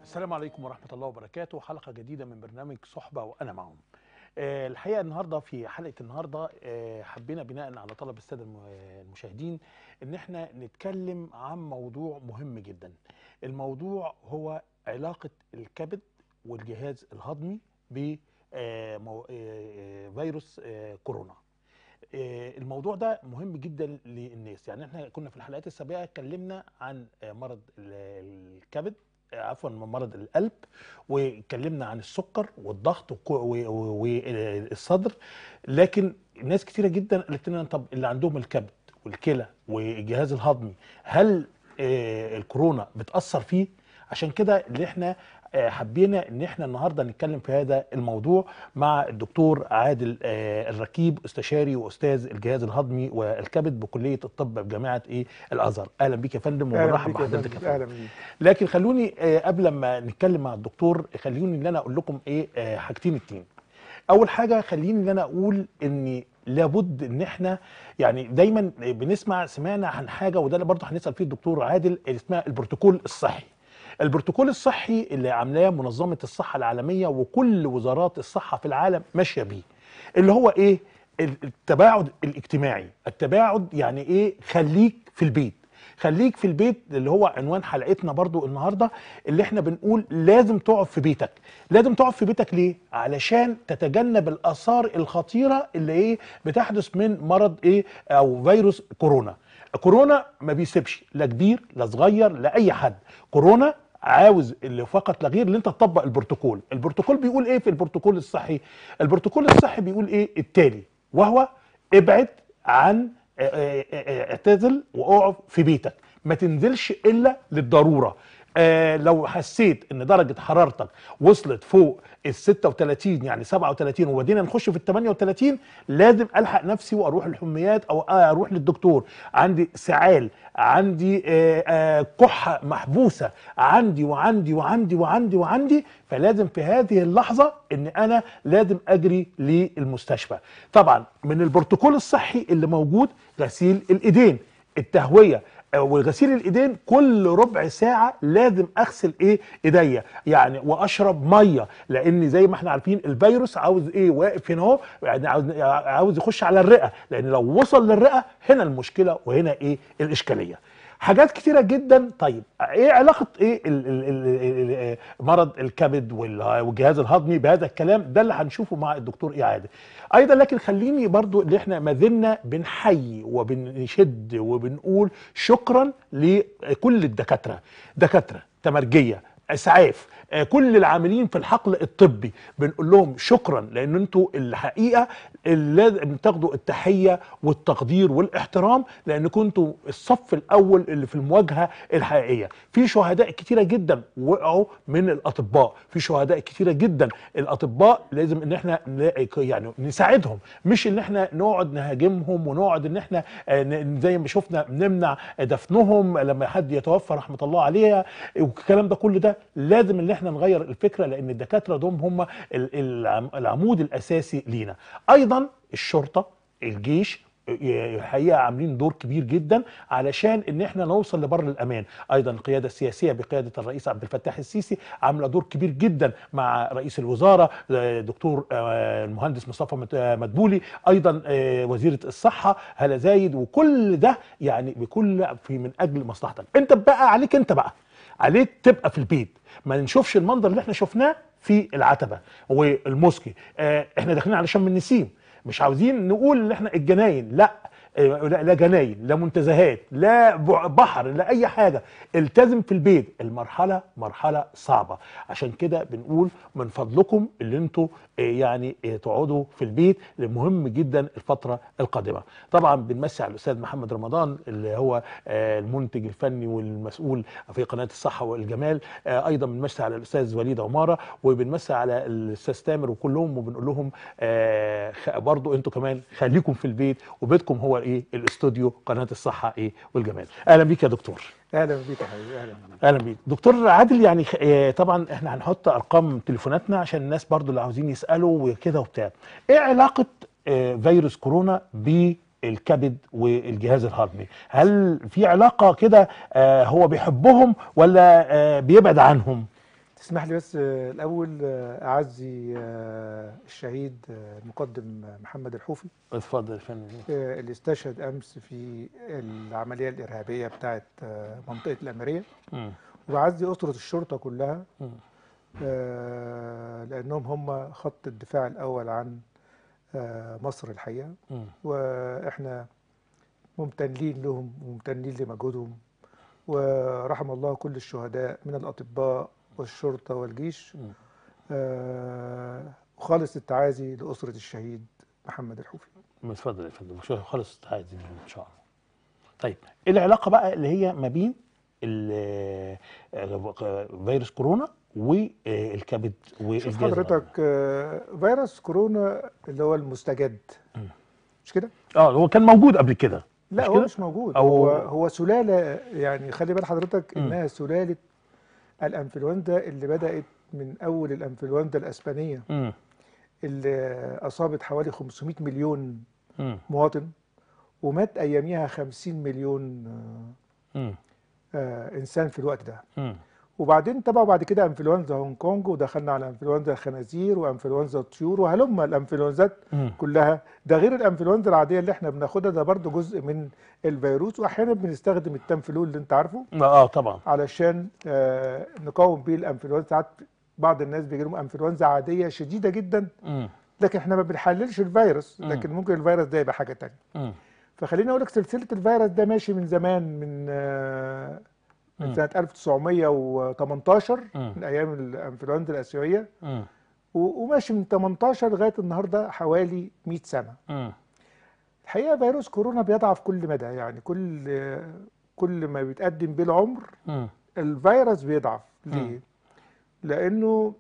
السلام عليكم ورحمة الله وبركاته حلقة جديدة من برنامج صحبة وأنا معهم آه، الحقيقة النهاردة في حلقة النهاردة آه، حبينا بناء على طلب السادة الم- المشاهدين إن احنا نتكلم عن موضوع مهم جدا الموضوع هو علاقة الكبد والجهاز الهضمي بفيروس كورونا آه، الموضوع ده مهم جدا للناس يعني احنا كنا في الحلقات السابقة اتكلمنا عن آه، مرض ال- الكبد آه، عفوا مرض القلب واتكلمنا عن السكر والضغط وكو- و- و- والصدر لكن ناس كتيرة جدا قالت لنا طب اللي عندهم الكبد والكلى والجهاز الهضمي هل آه، الكورونا بتأثر فيه عشان كده اللي احنا آه، حبينا ان احنا النهارده نتكلم في هذا الموضوع مع الدكتور عادل آه، الركيب استشاري واستاذ الجهاز الهضمي والكبد بكليه الطب بجامعه ايه الازهر اهلا بيك يا فندم اهلا وبنرحب بيك يا بحضرتك يا فندم فندم اهلا بيك لكن خلوني آه، قبل ما نتكلم مع الدكتور خلوني ان انا اقول لكم ايه آه، حاجتين اتنين اول حاجه خليني ان انا اقول ان لابد ان احنا يعني دايما بنسمع سمعنا عن حاجه وده اللي برضه هنسال فيه الدكتور عادل اللي اسمها البروتوكول الصحي البروتوكول الصحي اللي عاملاه منظمه الصحه العالميه وكل وزارات الصحه في العالم ماشيه بيه اللي هو ايه التباعد الاجتماعي التباعد يعني ايه خليك في البيت خليك في البيت اللي هو عنوان حلقتنا برضو النهارده اللي احنا بنقول لازم تقعد في بيتك لازم تقعد في بيتك ليه علشان تتجنب الاثار الخطيره اللي ايه بتحدث من مرض ايه او فيروس كورونا كورونا ما بيسيبش لا كبير لا صغير لا اي حد كورونا عاوز اللي فقط لا غير اللي انت تطبق البروتوكول البروتوكول بيقول ايه في البروتوكول الصحي البروتوكول الصحي بيقول ايه التالي وهو ابعد عن اه، اه، اه، اعتزل واقعد في بيتك ما تنزلش الا للضروره آه لو حسيت ان درجه حرارتك وصلت فوق ال 36 يعني 37 وبدينا نخش في ال 38 لازم الحق نفسي واروح الحميات او اروح للدكتور عندي سعال عندي آه آه كحه محبوسه عندي وعندي وعندي وعندي وعندي فلازم في هذه اللحظه ان انا لازم اجري للمستشفى طبعا من البروتوكول الصحي اللي موجود غسيل الايدين التهويه وغسيل الايدين كل ربع ساعه لازم اغسل ايه ايديا يعني واشرب ميه لان زي ما احنا عارفين الفيروس عاوز ايه واقف هنا اهو يعني عاوز عاوز يخش على الرئه لان لو وصل للرئه هنا المشكله وهنا ايه الاشكاليه حاجات كتيرة جدا طيب ايه علاقة ايه ال ال ال ال مرض الكبد وال- والجهاز الهضمي بهذا الكلام ده اللي هنشوفه مع الدكتور اعادة ايضا لكن خليني برضو اللي احنا ما زلنا بنحيي وبنشد وبنقول شكرا لكل الدكاترة دكاترة تمرجية اسعاف آه، كل العاملين في الحقل الطبي بنقول لهم شكرا لان انتوا الحقيقه اللي لازم تاخدوا التحيه والتقدير والاحترام لان كنتوا الصف الاول اللي في المواجهه الحقيقيه في شهداء كتيره جدا وقعوا من الاطباء في شهداء كتيره جدا الاطباء لازم ان احنا ن- يعني نساعدهم مش ان احنا نقعد نهاجمهم ونقعد ان احنا آه، ن- زي ما شفنا نمنع دفنهم لما حد يتوفى رحمه الله عليها والكلام ده كله ده لازم ان احنا نغير الفكره لان الدكاتره دوم هم ال- العم- العمود الاساسي لينا ايضا الشرطه الجيش ي- الحقيقه عاملين دور كبير جدا علشان ان احنا نوصل لبر الامان ايضا القياده السياسيه بقياده الرئيس عبد الفتاح السيسي عامله دور كبير جدا مع رئيس الوزاره آه، دكتور آه، المهندس مصطفى مت- آه، مدبولي ايضا آه، وزيره الصحه هلا زايد وكل ده يعني بكل في من اجل مصلحتك انت بقى عليك انت بقى عليك تبقى في البيت ما نشوفش المنظر اللي احنا شفناه في العتبه والموسكي آه احنا داخلين على شم النسيم مش عاوزين نقول ان احنا الجناين لا آه، لا لا جناين لا منتزهات لا بع- بحر لا اي حاجه التزم في البيت المرحله مرحله صعبه عشان كده بنقول من فضلكم اللي انتوا آه، يعني آه، تقعدوا في البيت مهم جدا الفتره القادمه طبعا بنمسي على الاستاذ محمد رمضان اللي هو آه، المنتج الفني والمسؤول في قناه الصحه والجمال آه، ايضا بنمسي على الاستاذ وليد عماره وبنمسي على الاستاذ تامر وكلهم وبنقول لهم آه، خ- برضو انتوا كمان خليكم في البيت وبيتكم هو ايه الاستوديو قناه الصحه ايه والجمال اهلا بيك يا دكتور اهلا بيك يا حبيبي اهلا بيك اهلا بيك دكتور عادل يعني خ- آه، طبعا احنا هنحط ارقام تليفوناتنا عشان الناس برضو اللي عاوزين يسالوا وكده وبتاع ايه علاقه آه، فيروس كورونا بالكبد والجهاز الهضمي هل في علاقه كده آه، هو بيحبهم ولا آه، بيبعد عنهم تسمح لي بس آه، الأول آه، أعزي آه، الشهيد آه، المقدم محمد الحوفي اتفضل يا فندم آه، اللي استشهد أمس في العملية الإرهابية بتاعت آه، منطقة الأميرية مم. وبعزي أسرة الشرطة كلها مم. آه، لأنهم هم خط الدفاع الأول عن آه، مصر الحقيقة مم. واحنا ممتنين لهم وممتنين لمجهودهم ورحم الله كل الشهداء من الاطباء والشرطه والجيش مم. آه، وخالص التعازي لاسره الشهيد محمد الحوفي اتفضل يا فندم شو خلص عادي ان شاء الله طيب ايه العلاقه بقى اللي هي ما بين ال- آه، فيروس كورونا والكبد شوف والجهاز حضرتك آه، فيروس كورونا اللي هو المستجد مم. مش كده؟ اه هو كان موجود قبل كده لا مش هو كده؟ مش موجود أو- هو هو سلاله يعني خلي بال حضرتك مم. انها سلاله الانفلونزا اللي بدات من اول الانفلونزا الاسبانيه مم. اللي أصابت حوالي 500 مليون مم. مواطن ومات أياميها 50 مليون مم. آه، آه، إنسان في الوقت ده مم. وبعدين تبعوا بعد كده انفلونزا هونج كونج ودخلنا على انفلونزا الخنازير وانفلونزا الطيور وهلم الانفلونزات مم. كلها ده غير الانفلونزا العاديه اللي احنا بناخدها ده برضو جزء من الفيروس واحيانا بنستخدم التنفلول اللي انت عارفه اه طبعا علشان آه، نقاوم بيه الانفلونزا ساعات بعض الناس بيجي لهم انفلونزا عاديه شديده جدا مم. لكن احنا ما بنحللش الفيروس مم. لكن ممكن الفيروس ده يبقى حاجه تانية مم. فخليني اقول لك سلسله الفيروس ده ماشي من زمان من آه، من مم. سنه 1918 مم. من ايام الانفلونزا الاسيويه مم. و- وماشي من 18 لغايه النهارده حوالي 100 سنه مم. الحقيقه فيروس كورونا بيضعف كل مدى يعني كل آه، كل ما بيتقدم بيه العمر مم. الفيروس بيضعف ليه؟ لانه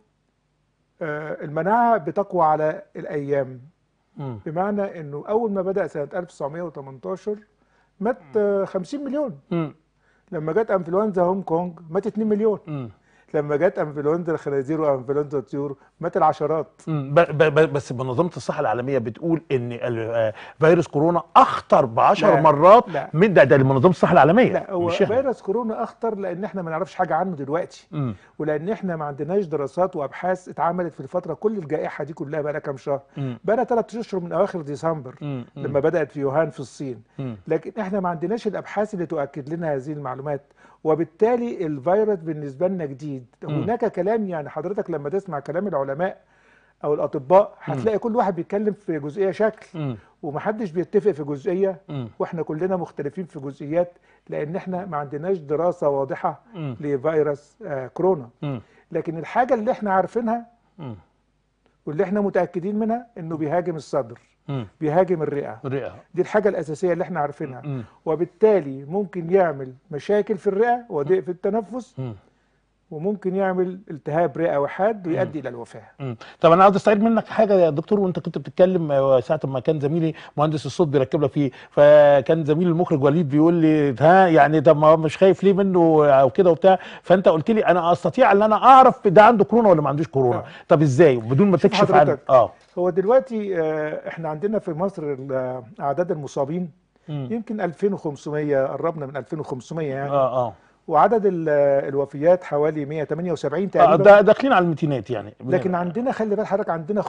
آه، المناعه بتقوى على الايام مم. بمعنى انه اول ما بدا سنه 1918 مات آه، 50 مليون مم. لما جت انفلونزا هونج كونج مات 2 مليون مم. لما جت انفلونزا الخنازير وانفلونزا الطيور مات العشرات مم. ب- ب- ب- بس منظمه الصحه العالميه بتقول ان ال- آه، فيروس كورونا اخطر ب 10 لا، مرات لا. من ده ده منظمه الصحه العالميه لا هو مش احنا فيروس كورونا اخطر لان احنا ما نعرفش حاجه عنه دلوقتي مم. ولان احنا ما عندناش دراسات وابحاث اتعملت في الفتره كل الجائحه دي كلها بقى لها كام شهر مم. بقى لها ثلاث اشهر من اواخر ديسمبر مم. مم. لما بدات في يوهان في الصين مم. لكن احنا ما عندناش الابحاث اللي تؤكد لنا هذه المعلومات وبالتالي الفيروس بالنسبه لنا جديد مم. هناك كلام يعني حضرتك لما تسمع كلام العلماء او الاطباء هتلاقي كل واحد بيتكلم في جزئيه شكل مم. ومحدش بيتفق في جزئيه مم. واحنا كلنا مختلفين في جزئيات لان احنا ما عندناش دراسه واضحه مم. لفيروس آه كورونا مم. لكن الحاجه اللي احنا عارفينها مم. واللي احنا متاكدين منها انه بيهاجم الصدر مم. بيهاجم الرئه الرئه دي الحاجه الاساسيه اللي احنا عارفينها مم. وبالتالي ممكن يعمل مشاكل في الرئه وضيق في التنفس مم. وممكن يعمل التهاب رئه وحاد ويؤدي الى الوفاه مم. طب انا عاوز استعيد منك حاجه يا دكتور وانت كنت بتتكلم آه، ساعه ما كان زميلي مهندس الصوت بيركب لك فيه فكان زميل المخرج وليد بيقول لي ها يعني طب ما هو مش خايف ليه منه او كده وبتاع فانت قلت لي انا استطيع ان انا اعرف ده عنده كورونا ولا ما عندوش كورونا آه. طب ازاي بدون ما شوف تكشف عنه حضرتك. اه هو دلوقتي آه، احنا عندنا في مصر ال- اعداد المصابين مم. يمكن 2500 قربنا من 2500 يعني اه اه وعدد ال- الوفيات حوالي 178 اه تقريبا ده داخلين على الميتينات يعني لكن عندنا خلي بال حضرتك عندنا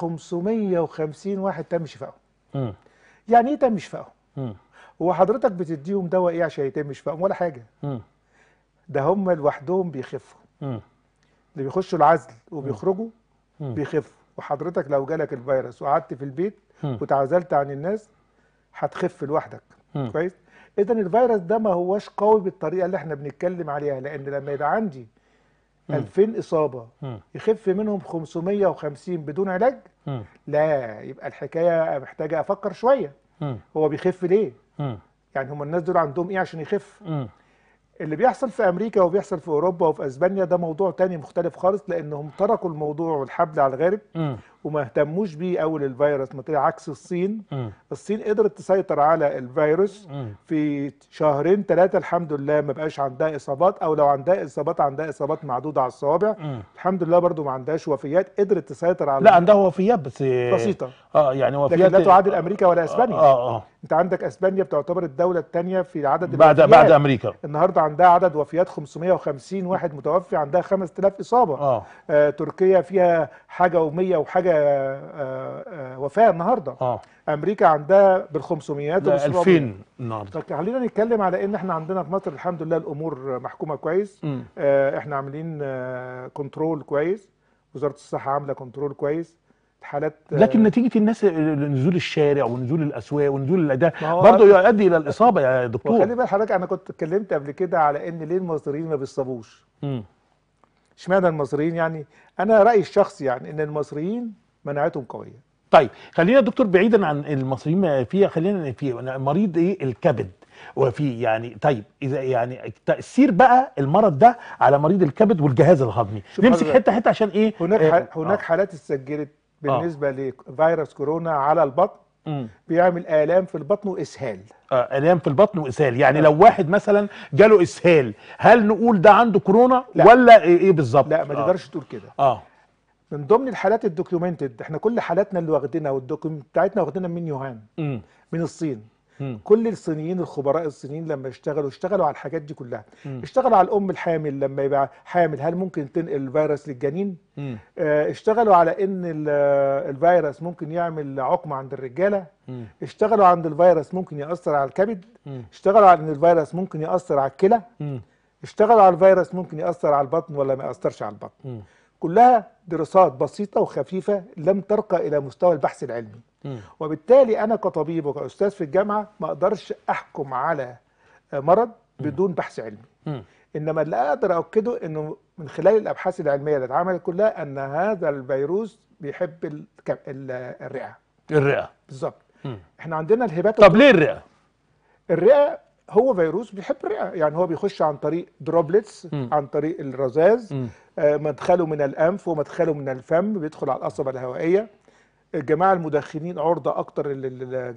550 واحد تم شفائهم مم. يعني ايه تم شفائهم مم. هو حضرتك بتديهم دواء ايه عشان يتم شفائهم ولا حاجه مم. ده هم لوحدهم بيخفوا مم. اللي بيخشوا العزل وبيخرجوا مم. بيخفوا وحضرتك لو جالك الفيروس وقعدت في البيت مم. وتعزلت عن الناس هتخف لوحدك مم. كويس اذا الفيروس ده ما هوش قوي بالطريقه اللي احنا بنتكلم عليها لان لما يبقى عندي مم. 2000 اصابه مم. يخف منهم 550 بدون علاج مم. لا يبقى الحكايه محتاجه افكر شويه مم. هو بيخف ليه مم. يعني هم الناس دول عندهم ايه عشان يخف مم. اللي بيحصل في امريكا وبيحصل في اوروبا وفي اسبانيا ده موضوع تاني مختلف خالص لانهم تركوا الموضوع والحبل على الغارب مم. وما اهتموش بيه اول الفيروس ما طلع عكس الصين مم. الصين قدرت تسيطر على الفيروس مم. في شهرين ثلاثة الحمد لله ما بقاش عندها إصابات أو لو عندها إصابات عندها إصابات معدودة على الصوابع مم. الحمد لله برضو ما عندهاش وفيات قدرت تسيطر على لا عندها وفيات بس بسيطة اه يعني لكن وفيات لا تعادل أمريكا ولا إسبانيا اه اه أنت عندك إسبانيا بتعتبر الدولة الثانية في عدد بعد الوفيات. بعد امريكا النهارده عندها عدد وفيات 550 واحد متوفي عندها 5000 إصابة اه آه تركيا فيها حاجة و100 وحاجة آه آه وفاة النهارده اه أمريكا عندها بالخمسميات لا وبالسبعميات. 2000 النهارده فخلينا نتكلم على ان احنا عندنا في مصر الحمد لله الامور محكومه كويس مم. آه، احنا عاملين آه، كنترول كويس وزاره الصحه عامله كنترول كويس الحالات آه، لكن نتيجه الناس نزول الشارع ونزول الاسواق ونزول ده ما هو- برضه يؤدي الى الاصابه يا وخلي دكتور بال حضرتك انا كنت اتكلمت قبل كده على ان ليه المصريين ما بيصابوش مم. اشمعنى المصريين يعني انا رايي الشخصي يعني ان المصريين مناعتهم قويه طيب خلينا يا دكتور بعيدا عن المصريين ما فيها خلينا في مريض ايه الكبد وفي يعني طيب اذا يعني تاثير بقى المرض ده على مريض الكبد والجهاز الهضمي شوف نمسك حضرتك، حته حته عشان ايه هناك آه، ح- هناك آه. حالات اتسجلت بالنسبه لفيروس كورونا على البطن مم. بيعمل الام في البطن واسهال آه، الام في البطن واسهال يعني لو واحد مثلا جاله اسهال هل نقول ده عنده كورونا لا. ولا ايه إيه بالظبط لا ما آه. تقدرش تقول كده اه من ضمن الحالات الدوكيومنتد احنا كل حالاتنا اللي واخدينها والدوكيومنت بتاعتنا واخدينها من يوهان مم. من الصين مم. كل الصينيين الخبراء الصينيين لما اشتغلوا اشتغلوا على الحاجات دي كلها مم. اشتغلوا على الام الحامل لما يبقى حامل هل ممكن تنقل الفيروس للجنين مم. اه، اشتغلوا على ان ال- الفيروس ممكن يعمل عقم عند الرجاله مم. اشتغلوا عند الفيروس ممكن ياثر على الكبد مم. اشتغلوا على ان الفيروس ممكن ياثر على الكلى مم. اشتغلوا على الفيروس ممكن ياثر على البطن ولا ما ياثرش على البطن مم. كلها دراسات بسيطه وخفيفه لم ترقى الى مستوى البحث العلمي مم. وبالتالي انا كطبيب وكاستاذ في الجامعه ما اقدرش احكم على مرض بدون بحث علمي مم. انما اللي اقدر اؤكده انه من خلال الابحاث العلميه اللي اتعملت كلها ان هذا الفيروس بيحب الك- ال- الرئه الرئه بالظبط مم. احنا عندنا الهبات طب ليه الرئه الرئه هو فيروس بيحب الرئه يعني هو بيخش عن طريق دروبلتس مم. عن طريق الرذاذ مم. آه، مدخله من الانف ومدخله من الفم بيدخل على القصبه الهوائيه الجماعه المدخنين عرضه اكتر لل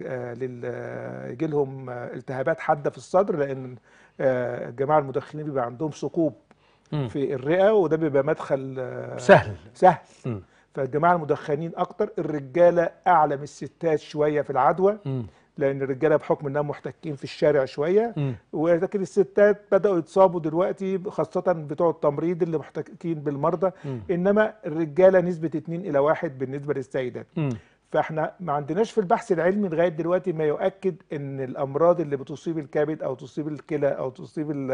لل يجي لهم التهابات حاده في الصدر لان آه، الجماعه المدخنين بيبقى عندهم ثقوب مم. في الرئه وده بيبقى مدخل آه، سهل سهل مم. فالجماعه المدخنين اكتر الرجاله اعلى من الستات شويه في العدوى مم. لان الرجاله بحكم انهم محتكين في الشارع شويه مم. ولكن الستات بداوا يتصابوا دلوقتي خاصه بتوع التمريض اللي محتكين بالمرضى مم. انما الرجاله نسبه 2 الى 1 بالنسبه للسيدات مم. فاحنا ما عندناش في البحث العلمي لغايه دلوقتي ما يؤكد ان الامراض اللي بتصيب الكبد او تصيب الكلى او تصيب ال-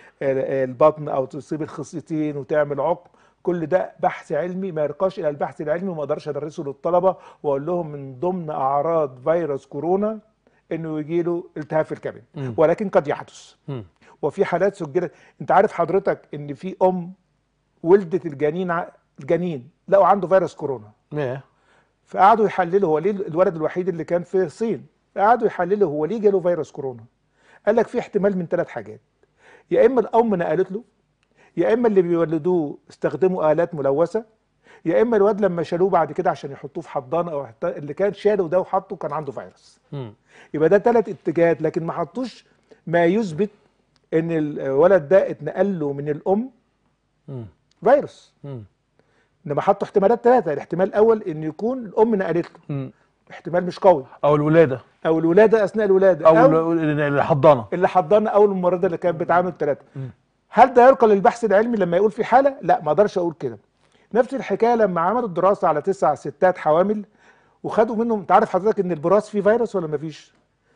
ال- البطن او تصيب الخصيتين وتعمل عقم كل ده بحث علمي ما يرقاش الى البحث العلمي وما اقدرش ادرسه للطلبه واقول لهم من ضمن اعراض فيروس كورونا انه يجي له التهاب في الكبد مم. ولكن قد يحدث مم. وفي حالات سجلت انت عارف حضرتك ان في ام ولدت الجنين ع- الجنين لقوا عنده فيروس كورونا ايه فقعدوا يحللوا هو ليه الولد الوحيد اللي كان في الصين قعدوا يحللوا هو ليه جاله فيروس كورونا قال لك في احتمال من ثلاث حاجات يا اما الام نقلت له يا اما اللي بيولدوه استخدموا الات ملوثه يا اما الواد لما شالوه بعد كده عشان يحطوه في حضانه او حط- اللي كان شاله ده وحطه كان عنده فيروس مم. يبقى ده ثلاث اتجاهات لكن ما حطوش ما يثبت ان الولد ده اتنقل له من الام مم. فيروس مم. انما حطوا احتمالات ثلاثه الاحتمال الاول ان يكون الام نقلت له مم. احتمال مش قوي او الولاده او الولاده اثناء الولاده او او, ال- الحضانه اللي حضرنا او الممرضه اللي كانت بتعامل ثلاثه مم. هل ده يرقى للبحث العلمي لما يقول في حاله لا ما اقدرش اقول كده نفس الحكايه لما عملوا دراسه على تسع ستات حوامل وخدوا منهم انت عارف حضرتك ان البراز فيه فيروس ولا ما فيش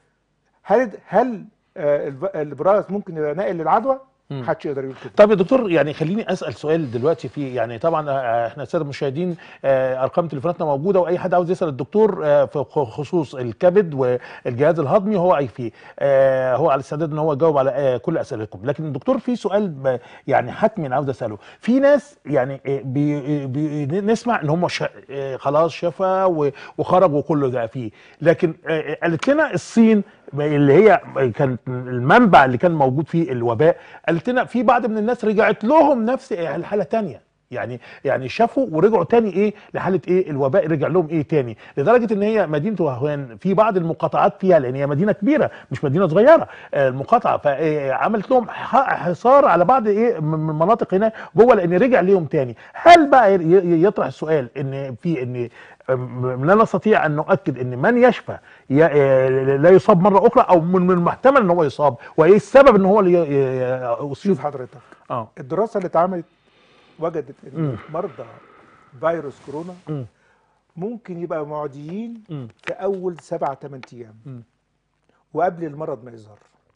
هل هل آه، الف- البراز ممكن يبقى ناقل للعدوى مم. محدش يقدر يقول كده طب يا دكتور يعني خليني اسال سؤال دلوقتي في يعني طبعا آه، احنا الساده المشاهدين آه، ارقام تليفوناتنا موجوده واي حد عاوز يسال الدكتور آه، في خ- خصوص الكبد والجهاز الهضمي هو اي فيه آه، هو على استعداد ان هو يجاوب على آه، كل اسئلتكم لكن الدكتور في سؤال ب- يعني حتمي عاوز اساله في ناس يعني آه، بي بي نسمع ان هم شا- آه، خلاص شفى و- وخرج وكله ده فيه لكن آه، قالت لنا الصين اللي هي كانت المنبع اللي كان موجود فيه الوباء قالت لنا في بعض من الناس رجعت لهم نفس الحاله تانية يعني يعني شافوا ورجعوا تاني ايه لحاله ايه الوباء رجع لهم ايه تاني لدرجه ان هي مدينه وهوان في بعض المقاطعات فيها لان هي مدينه كبيره مش مدينه صغيره آه، المقاطعه فعملت لهم ح- حصار على بعض ايه من المناطق هنا جوه لان رجع ليهم تاني هل بقى ي- ي- يطرح السؤال ان في ان أم- لا نستطيع ان نؤكد ان من يشفى ي- آه، لا يصاب مره اخرى او من من المحتمل ان هو يصاب وايه السبب ان هو اللي ي- ي- شوف اصيب حضرتك اه الدراسه اللي اتعملت وجدت مم. ان مرضى فيروس كورونا مم. ممكن يبقى معديين مم. في اول سبعة ثمان ايام مم. وقبل المرض ما يظهر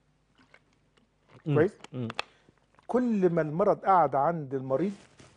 مم. كويس مم. كل ما المرض قعد عند المريض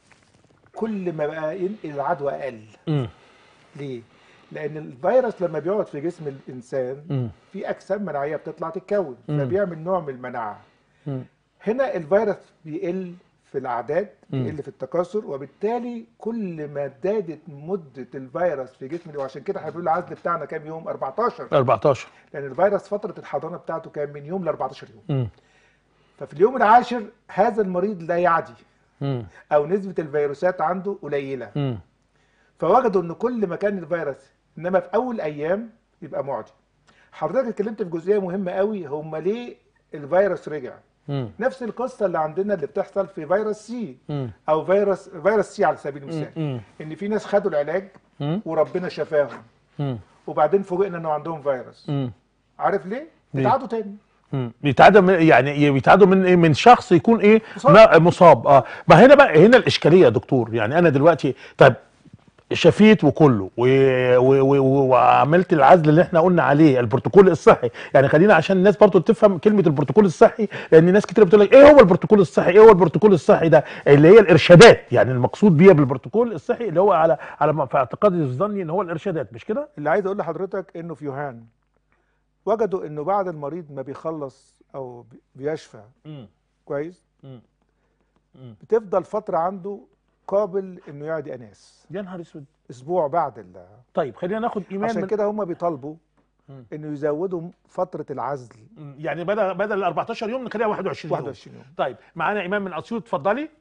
كل ما بقى ينقل العدوى اقل مم. ليه لان الفيروس لما بيقعد في جسم الانسان مم. في اجسام مناعيه بتطلع تتكون مم. فبيعمل نوع من المناعه مم. هنا الفيروس بيقل في الاعداد مم. بيقل في التكاثر وبالتالي كل ما زادت مده الفيروس في جسم وعشان كده احنا بنقول العزل بتاعنا كام يوم 14 14 لان الفيروس فتره الحضانه بتاعته كان من يوم ل 14 يوم مم. ففي اليوم العاشر هذا المريض لا يعدي مم. او نسبه الفيروسات عنده قليله مم. فوجدوا ان كل ما كان الفيروس انما في اول ايام يبقى معدي حضرتك اتكلمت في جزئيه مهمه قوي هم ليه الفيروس رجع مم. نفس القصه اللي عندنا اللي بتحصل في فيروس سي مم. او فيروس فيروس سي على سبيل المثال مم. ان في ناس خدوا العلاج مم. وربنا شفاهم مم. وبعدين فوجئنا انه عندهم فيروس مم. عارف ليه؟ ليه؟ بيتعادوا تاني مم. بيتعدى من يعني بيتعدوا من ايه من شخص يكون ايه مصاب. لا مصاب اه ما هنا بقى هنا الاشكاليه يا دكتور يعني انا دلوقتي طيب شفيت وكله و... و... و... وعملت العزل اللي احنا قلنا عليه البروتوكول الصحي يعني خلينا عشان الناس برضو تفهم كلمه البروتوكول الصحي لان ناس كتير بتقول لك ايه هو البروتوكول الصحي ايه هو البروتوكول الصحي ده اللي هي الارشادات يعني المقصود بيها بالبروتوكول الصحي اللي هو على على ما- في اعتقادي الظني ان هو الارشادات مش كده اللي عايز اقول لحضرتك انه في يوهان وجدوا انه بعد المريض ما بيخلص او بي- بيشفى مم. كويس مم. مم. بتفضل فتره عنده قابل انه يعدي اناس يا نهار اسود اسبوع بعد ال طيب خلينا ناخد ايمان عشان من كده هم بيطالبوا مم. انه يزودوا فتره العزل مم. يعني بدل بدل ال 14 يوم نخليها 21 يوم 21 يوم طيب معانا ايمان من اسيوط اتفضلي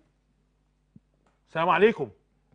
السلام عليكم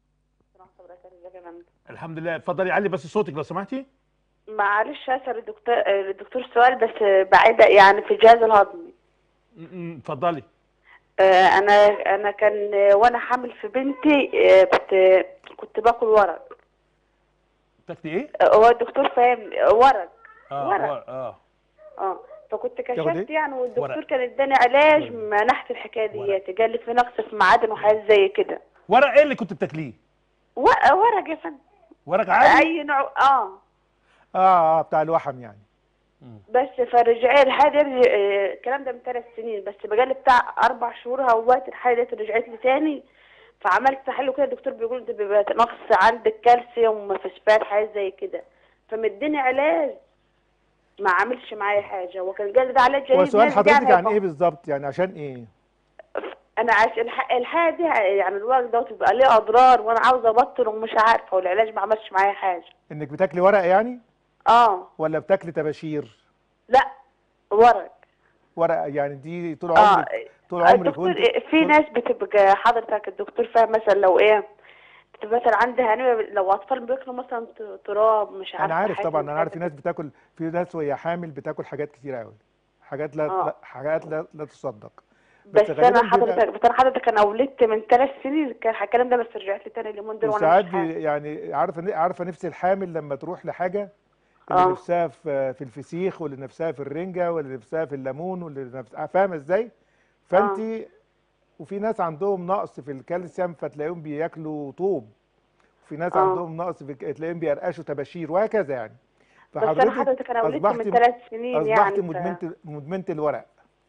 الحمد لله اتفضلي علي بس صوتك لو سمحتي معلش اسال الدكتور الدكتور سؤال بس بعيدة يعني في الجهاز الهضمي م- م- اتفضلي آه، انا انا كان آه، وانا حامل في بنتي آه، كنت كنت باكل ورق تاكلي ايه؟ آه، هو الدكتور فاهم آه، ورق اه ورق. ورق. اه اه فكنت تاخد كشفت إيه؟ يعني والدكتور ورق. كان اداني علاج منحت الحكايه ديت قال لي في نقص في معادن وحاجات زي كده ورق ايه اللي كنت بتاكليه؟ و- ورق يا فندم ورق عادي؟ اي نوع اه اه اه بتاع الوحم يعني بس فرجعت الحاجه دي آه، الكلام ده من ثلاث سنين بس بقالي بتاع اربع شهور هوات الحاجه دي رجعت لي تاني فعملت تحليل وكده الدكتور بيقول انت بيبقى نقص عندك كالسيوم فوسفات حاجه زي كده فمديني علاج ما عملش معايا حاجه وكان قال لي ده علاج جديد هو سؤال نازل حضرتك يعني عن ايه هيبقى- بالظبط يعني عشان ايه انا عايش الح... الحاجه دي يعني الورق دوت بيبقى ليه اضرار وانا عاوزه ابطل ومش عارفه والعلاج ما عملش معايا حاجه انك بتاكلي ورق يعني اه ولا بتاكلي طباشير لا ورق ورق يعني دي طول اه عمرك طول عمرك الدكتور وانت في طول- ناس بتبقى حضرتك الدكتور فاهم مثلا لو ايه بتبقى مثلا عندها انيميا لو اطفال بياكلوا مثلا ت- تراب مش عارفه انا عارف حاجة طبعا من انا عارف في كده. ناس بتاكل في ناس وهي حامل بتاكل حاجات كتير قوي حاجات لا, آه. لا حاجات لا, لا تصدق بس غالباً انا بيبقى- حضرتك بس انا حضرتك انا ولدت من ثلاث سنين كان الكلام ده بس رجعت لي تاني اليومين دول وانا وساعات مش بي- حامل يعني عارفه عارفه نفس الحامل لما تروح لحاجه اللي آه. نفسها في في الفسيخ واللي نفسها في الرنجه واللي نفسها في الليمون واللي نفسها فاهمه ازاي فانت وفي ناس عندهم نقص في الكالسيوم فتلاقيهم بياكلوا طوب وفي ناس آه. عندهم نقص في الك- تلاقيهم بيرقشوا طباشير وهكذا يعني بس انا حضرتك انا ولدت أصبحت- من ثلاث سنين اصبحت يعني ف... مدمنه مدمنه الورق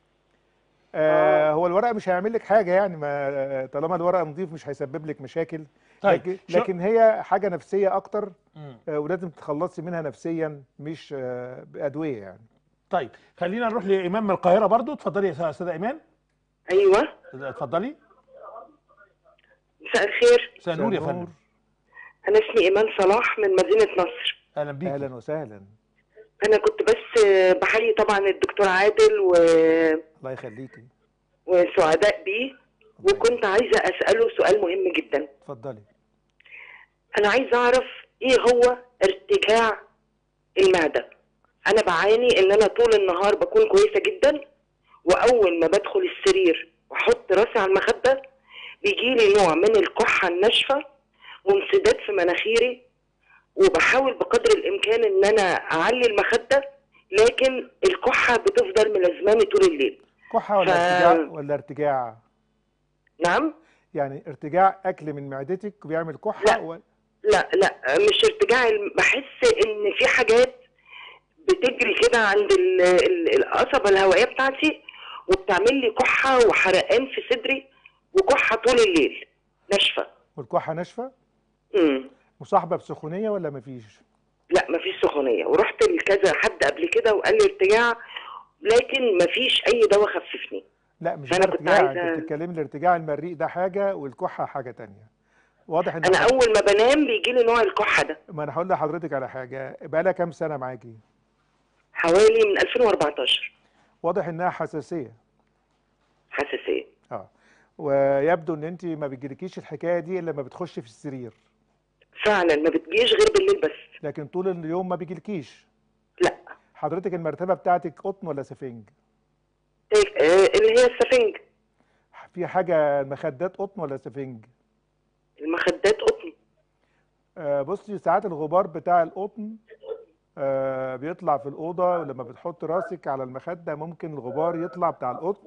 آه هو الورق مش هيعمل لك حاجه يعني ما طالما الورق نظيف مش هيسبب لك مشاكل طيب، لكن, شو- لكن هي حاجه نفسيه اكتر مم. آه ولازم تتخلصي منها نفسيا مش آه بادويه يعني طيب خلينا نروح لايمان من القاهره برضو اتفضلي يا استاذه ايمان ايوه اتفضلي مساء الخير مساء النور يا مساء فندم انا اسمي ايمان صلاح من مدينه نصر اهلا بيكي اهلا وسهلا انا كنت بس بحيي طبعا الدكتور عادل و... الله يخليكي وسعداء بيه وكنت عايزه اساله سؤال مهم جدا اتفضلي انا عايزه اعرف ايه هو ارتجاع المعده انا بعاني ان انا طول النهار بكون كويسه جدا واول ما بدخل السرير واحط راسي على المخده بيجي لي نوع من الكحه الناشفه وانسداد في مناخيري وبحاول بقدر الامكان ان انا اعلي المخده لكن الكحه بتفضل ملازماني طول الليل كحه ولا ف- ارتجاع ولا ارتجاع نعم يعني ارتجاع اكل من معدتك بيعمل كحه لا. و... لا لا مش ارتجاع الم- بحس ان في حاجات بتجري كده عند ال- ال- القصبة الهوائية بتاعتي وبتعمل لي كحة وحرقان في صدري وكحة طول الليل ناشفة والكحه ناشفه امم مصاحبه بسخونيه ولا مفيش لا مفيش سخونية ورحت لكذا حد قبل كده وقال لي ارتجاع لكن مفيش اي دواء خففني لا مش فأنا ده كنت ارتجاع عايزة- انت بتتكلمي الارتجاع المريء ده حاجه والكحه حاجه تانية واضح ان انا اول ما بنام بيجي لي نوع الكحة ده ما انا هقول لحضرتك على حاجه بقالها كام سنه معاكي حوالي من 2014 واضح انها حساسيه حساسية اه ويبدو ان انت ما بتجيلكيش الحكايه دي الا لما بتخشي في السرير فعلا ما بتجيش غير بالليل بس لكن طول اليوم ما بيجيلكيش لا حضرتك المرتبه بتاعتك قطن ولا سفنج آه، اللي هي السفنج في حاجه المخدات قطن ولا سفنج المخدات قطن آه، بصي ساعات الغبار بتاع القطن آه، بيطلع في الأوضة ولما بتحط راسك على المخدة ممكن الغبار يطلع بتاع القطن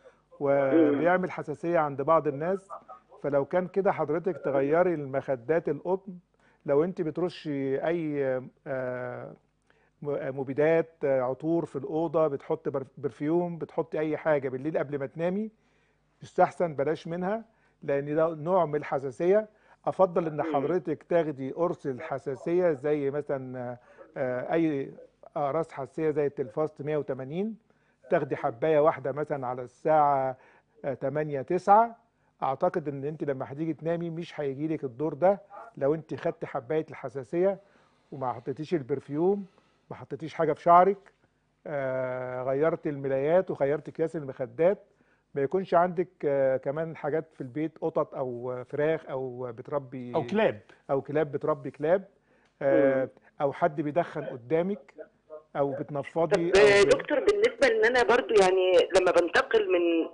وبيعمل حساسية عند بعض الناس فلو كان كده حضرتك تغيري المخدات القطن لو انت بترشي اي آه، م- مبيدات آه، عطور في الأوضة بتحط بر- برفيوم بتحط اي حاجة بالليل قبل ما تنامي يستحسن بلاش منها لان ده نوع من الحساسيه افضل ان حضرتك تاخدي قرص الحساسيه زي مثلا آه، اي اقراص حساسيه زي التلفاست 180 تاخدي حبايه واحده مثلا على الساعه آه، 8 9 اعتقد ان انت لما هتيجي تنامي مش هيجي لك الدور ده لو انت خدت حبايه الحساسيه وما حطيتيش البرفيوم ما حطيتيش حاجه في شعرك آه، غيرت الملايات وغيرت اكياس المخدات ما يكونش عندك آه، كمان حاجات في البيت قطط او آه، فراخ او بتربي او كلاب او كلاب بتربي كلاب آه، او حد بيدخن قدامك او بتنفضي طب او آه، ب- دكتور بالنسبه ان انا برضو يعني لما بنتقل من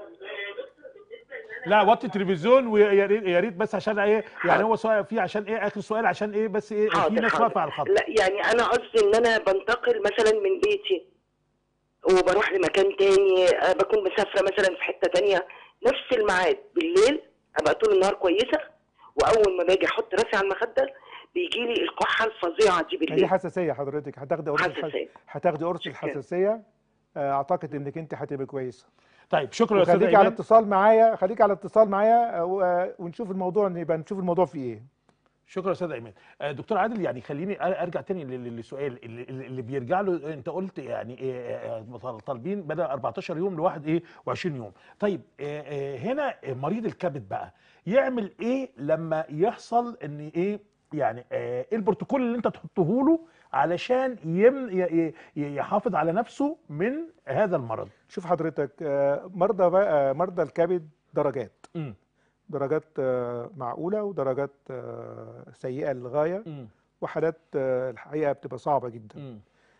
لا وطي التلفزيون ويا ريت يا ريت بس عشان ايه يعني هو سؤال في عشان ايه اخر سؤال عشان ايه بس ايه في حاضر ناس حاضر. واقفه على الخط لا يعني انا قصدي ان انا بنتقل مثلا من بيتي وبروح لمكان تاني آه، بكون مسافره مثلا في حته تانية نفس الميعاد بالليل ابقى طول النهار كويسه واول ما باجي احط راسي على المخده بيجي لي الكحه الفظيعه دي دي بالليل حساسيه حضرتك هتاخدي قرص الحس... حساسيه هتاخدي قرص شكراً. الحساسيه آه، اعتقد انك انت هتبقى كويسه طيب شكرا يا استاذ وخليكي على ايمان اتصال معايا خليكي على اتصال معايا آه، و- ونشوف الموضوع نبقى نشوف الموضوع فيه ايه شكرا يا استاذ ايمان آه، دكتور عادل يعني خليني أر- ارجع تاني لل- للسؤال اللي, اللي بيرجع له انت قلت يعني إيه، آه، طالبين بدل 14 يوم لواحد ايه و20 يوم طيب آه، آه، هنا مريض الكبد بقى يعمل ايه لما يحصل ان ايه يعني آه، ايه البروتوكول اللي انت تحطه له علشان يم ي- ي- يحافظ على نفسه من هذا المرض شوف حضرتك آه، مرضى بقى مرضى الكبد درجات مم. درجات آه، معقولة ودرجات آه، سيئة للغاية مم. وحالات آه، الحقيقة بتبقى صعبة جدا مم.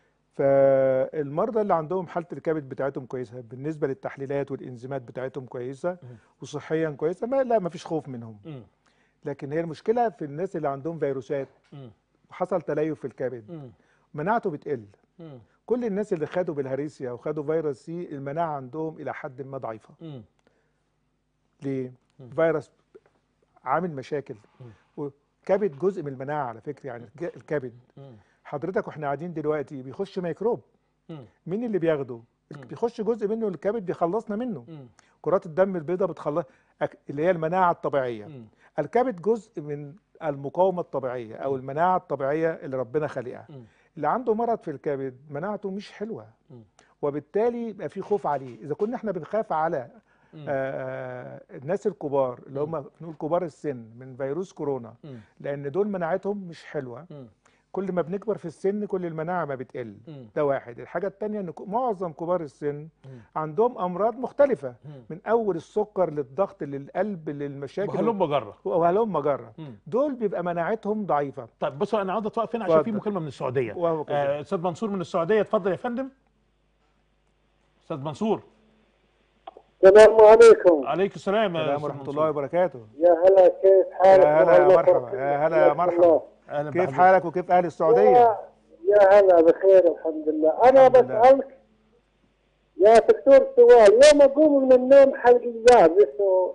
فالمرضى اللي عندهم حالة الكبد بتاعتهم كويسة بالنسبة للتحليلات والإنزيمات بتاعتهم كويسة مم. وصحيا كويسة ما لا ما فيش خوف منهم مم. لكن هي المشكلة في الناس اللي عندهم فيروسات مم. وحصل تليف في الكبد مم. مناعته بتقل مم. كل الناس اللي خدوا بالهريسيا وخدوا فيروس سي المناعة عندهم إلى حد ما ضعيفة مم. ليه؟ مم. فيروس عامل مشاكل مم. وكبد جزء من المناعة على فكرة يعني الج- الكبد مم. حضرتك واحنا قاعدين دلوقتي بيخش ميكروب مم. مين اللي بياخده؟ مم. بيخش جزء منه الكبد بيخلصنا منه مم. كرات الدم البيضاء بتخلص أك- اللي هي المناعة الطبيعية مم. الكبد جزء من المقاومة الطبيعية أو مم. المناعة الطبيعية اللي ربنا خالقها مم. اللي عنده مرض في الكبد مناعته مش حلوة مم. وبالتالي يبقى في خوف عليه إذا كنا احنا بنخاف على مم. آه الناس الكبار اللي مم. هم نقول كبار السن من فيروس كورونا مم. لأن دول مناعتهم مش حلوة مم. كل ما بنكبر في السن كل المناعه ما بتقل مم. ده واحد الحاجه التانية ان ك- معظم كبار السن مم. عندهم امراض مختلفه مم. من اول السكر للضغط للقلب للمشاكل هلم جرة وهلم مجره مم. دول بيبقى مناعتهم ضعيفه طيب بصوا انا عاوز اتوقف هنا عشان في اتفضل. مكالمه من السعوديه وهو كده. آه، استاذ منصور من السعوديه اتفضل يا فندم استاذ منصور السلام عليكم عليكم السلام يا السلام أستاذ ورحمه منصور. الله وبركاته يا هلا كيف حالك يا هلا يا وهلا مرحبا فرحتك. يا هلا يا حياك مرحبا الله. اهلا كيف بحضرتك. حالك وكيف اهل السعوديه يا يا هلا بخير الحمد لله انا الحمد لله. بسالك يا دكتور سؤال يوم اقوم من النوم حلقي يابس و-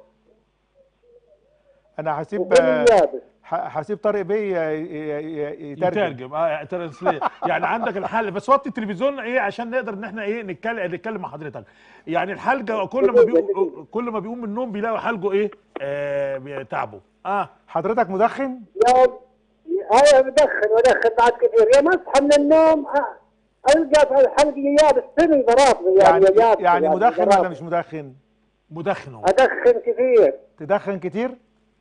انا هسيب وفمي يابس ح- هسيب طارق بيه ي- ي- ي- يترجم يترجم اه ترانسليت يعني عندك الحل بس وطي التلفزيون ايه عشان نقدر ان احنا ايه نتكلم نتكلم مع حضرتك يعني الحلقه كل ما بيقوم كل ما بيقوم من النوم بيلاقي حلقه ايه آه تعبه اه حضرتك مدخن يا انا بدخن ودخن بعد كثير يوم اصحى من النوم أ- القى حلقي يابس فمي برافضي يعني, يعني يابس يعني مدخن ولا برافضي. مش مدخن مدخن هو ادخن كثير تدخن كتير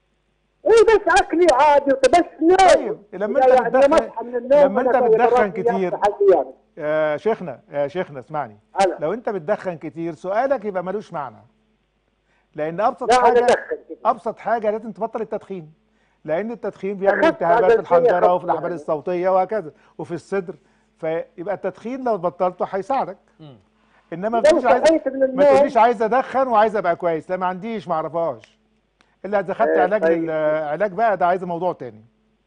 اي بس اكلي عادي بس نوم طيب لما انت يعني يوم بتدخن اصحى من النوم لما انت أنا بتدخن برافضي يابس كتير حلقي يابس. يا شيخنا يا شيخنا اسمعني هلا. لو انت بتدخن كتير سؤالك يبقى ملوش معنى لان ابسط لا انا حاجه ادخن كثير ابسط حاجه لازم تبطل التدخين لان التدخين بيعمل أخف التهابات هذا في الشيء الحنجره أخف وفي الاحبال يعني. الصوتيه وهكذا وفي الصدر فيبقى التدخين لو بطلته هيساعدك مم. انما ما لو تقوليش عايز صحيت من ما النوم تقوليش عايز ادخن وعايز ابقى كويس لا ما عنديش ما اعرفهاش الا اذا خدت إيه، علاج طيب. لل- علاج بقى ده عايز موضوع تاني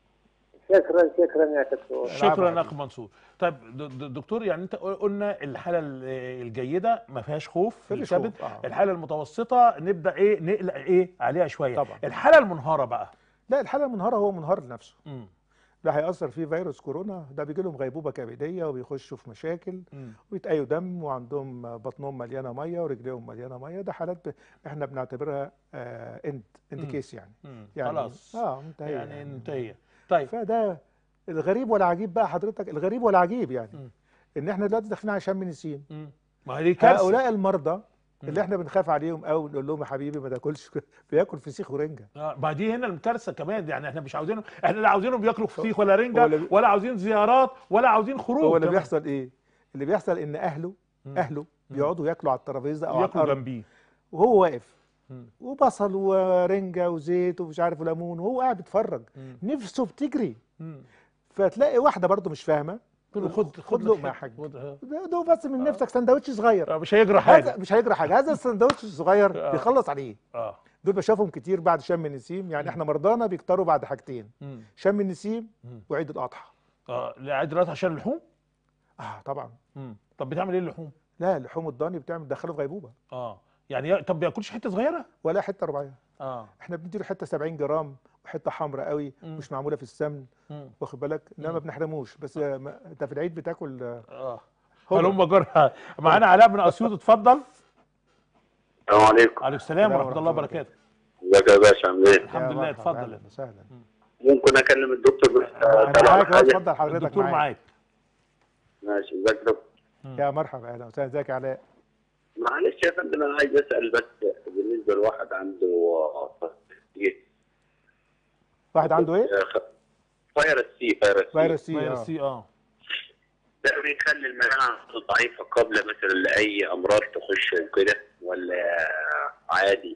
شكرا شكرا يا دكتور شكرا العفو. اخ منصور طيب د- د- دكتور يعني انت قلنا الحاله ال- الجيده ما فيهاش خوف في مفيش الكبد خوف، آه. الحاله المتوسطه نبدا ايه نقلق ايه عليها شويه طبعا. الحاله المنهاره بقى لا الحاله المنهاره هو منهار لنفسه مم. ده هيأثر فيه فيروس كورونا ده بيجي لهم غيبوبة كبدية وبيخشوا في مشاكل مم. ويتقيوا دم وعندهم بطنهم مليانة مية ورجليهم مليانة مية ده حالات ب... احنا بنعتبرها آه اند اند مم. كيس يعني مم. يعني خلاص اه منتهية يعني انتهي طيب فده الغريب والعجيب بقى حضرتك الغريب والعجيب يعني مم. ان احنا دلوقتي داخلين على شم نسيم مم. ما هي دي كارثه هؤلاء المرضى مم. اللي احنا بنخاف عليهم قوي نقول لهم يا حبيبي ما تاكلش بياكل فسيخ ورنجة آه، ما دي هنا الكارثه كمان يعني احنا مش عاوزينهم احنا لا عاوزينهم بياكلوا فسيخ ولا هو رنجه اللي بي- ولا عاوزين زيارات ولا عاوزين خروج هو اللي كمان. بيحصل ايه اللي بيحصل ان اهله مم. اهله بيقعدوا ياكلوا على الترابيزه او على ياكلوا الارض جنبيه وهو واقف مم. وبصل ورنجة وزيت ومش عارف وليمون وهو قاعد بيتفرج مم. نفسه بتجري مم. فتلاقي واحده برضه مش فاهمه تقول له خد خد لك لقمه يا حتة، حاج خد- آه. ده ده بس من نفسك سندوتش صغير آه، مش هيجرى هذا حاجه مش هيجرى حاجه هذا السندوتش الصغير آه. بيخلص عليه اه دول بشوفهم كتير بعد شم النسيم يعني احنا مرضانا بيكتروا بعد حاجتين مم. شم النسيم مم. وعيد الاضحى اه لا دلوقتي عشان اللحوم اه طبعا مم. طب بتعمل ايه اللحوم لا اللحوم الضاني بتعمل تدخله في غيبوبه اه يعني يا- طب بياكلش حته صغيره ولا حته رباعيه اه احنا بنديله حته 70 جرام وحته حمراء قوي مم. مش معموله في السمن مم. واخد بالك انما مم. ما بنحرموش بس آه، ما- انت في العيد بتاكل آه، اه هو. هلم جرها معانا علاء من اسيوط اتفضل السلام عليكم عليكم السلام السلام ورحمه الله ورحمة الله وبركاته ازيك يا باشا عامل ايه؟ الحمد يا لله مرحبا، اتفضل اهلا وسهلا ممكن اكلم الدكتور بس انا أسأله عن معاك اهو حاجة؟ اتفضل حضرتك الدكتور معاك معاك ماشي ازيك يا دكتور؟ يا مرحبا اهلا وسهلا ازيك يا علاء معلش يا فندم انا عايز اسال بس بالنسبه لواحد عنده إيه؟ واحد عنده ايه؟ آه، خ- فيروس سي فيروس سي فيروس سي فيروس اه سي اه ده بيخلي المناعه ضعيفه قبل مثلا لاي امراض تخش وكده ولا عادي؟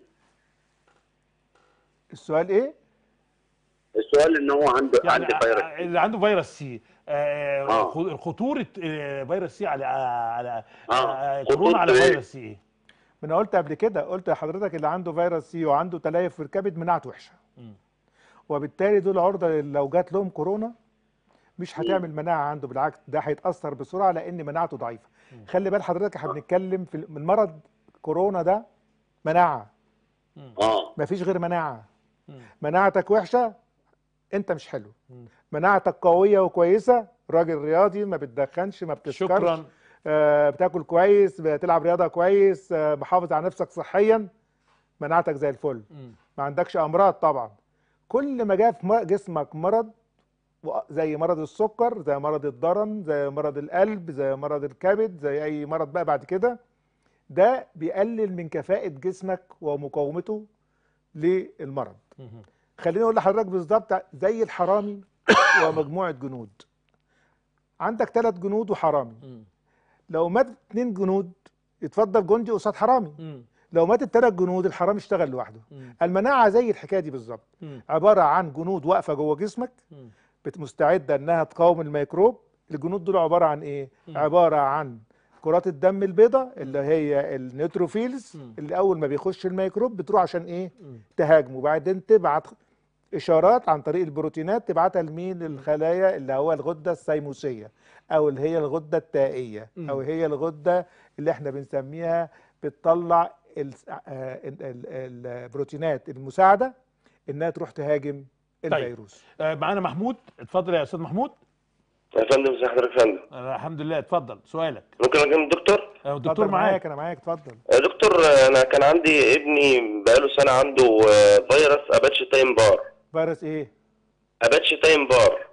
السؤال ايه؟ السؤال ان هو عنده يعني عنده فيروس ع- سي اللي عنده فيروس سي آه آه. خ- خطوره آه، فيروس سي على على آه، آه، كورونا على خطورته إيه؟ فيروس سي ايه ما انا قلت قبل كده قلت لحضرتك اللي عنده فيروس سي وعنده تليف في الكبد مناعته وحشه مم. وبالتالي دول عرضه لو جات لهم كورونا مش هتعمل مناعه عنده بالعكس ده هيتاثر بسرعه لان مناعته ضعيفه خلي بال حضرتك احنا بنتكلم في من مرض كورونا ده مناعه اه مفيش غير مناعه مم. مناعتك وحشه انت مش حلو مم. مناعتك قويه وكويسه راجل رياضي ما بتدخنش ما بتسكرش شكرا آه بتاكل كويس بتلعب رياضه كويس آه محافظ على نفسك صحيا مناعتك زي الفل مم. ما عندكش امراض طبعا كل ما جاء في مر- جسمك مرض و- زي مرض السكر زي مرض الضرن زي مرض القلب زي مرض الكبد زي اي مرض بقى بعد كده ده بيقلل من كفاءة جسمك ومقاومته للمرض مم. خليني اقول لحضرتك بالظبط زي الحرامي ومجموعة جنود عندك ثلاث جنود وحرامي لو مات اتنين جنود يتفضل جندي قصاد حرامي لو مات الثلاث جنود الحرامي اشتغل لوحده المناعه زي الحكايه دي بالظبط عباره عن جنود واقفه جوه جسمك بت- مستعده انها تقاوم الميكروب الجنود دول عباره عن ايه عباره عن كرات الدم البيضاء اللي هي النيوتروفيلز اللي اول ما بيخش الميكروب بتروح عشان ايه تهاجمه وبعدين تبعت اشارات عن طريق البروتينات تبعتها لمين للخلايا اللي هو الغده الثيموسيه او اللي هي الغده التائيه او هي الغده اللي احنا بنسميها بتطلع ال- آه، ال- ال- البروتينات المساعده انها تروح تهاجم الفيروس آه، معانا محمود اتفضل يا استاذ محمود يا فندم ازي حضرتك يا فندم آه، الحمد لله اتفضل سؤالك ممكن اكلم الدكتور آه، الدكتور اتفضل معاك انا معاك اتفضل يا دكتور انا كان عندي ابني بقاله سنه عنده آه، فيروس اباتش تايم بار فيروس ايه اباتش تايم بار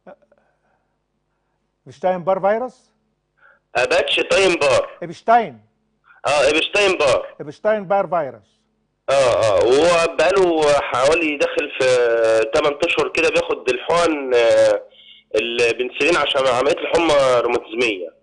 ابشتاين بار فيروس اباتش تايم بار ابشتاين اه ابشتاين بار ابشتاين بار فيروس اه اه وهو بقاله حوالي داخل في 8 اشهر كده بياخد الحقن آه، البنسلين عشان عمليه الحمى الروماتيزميه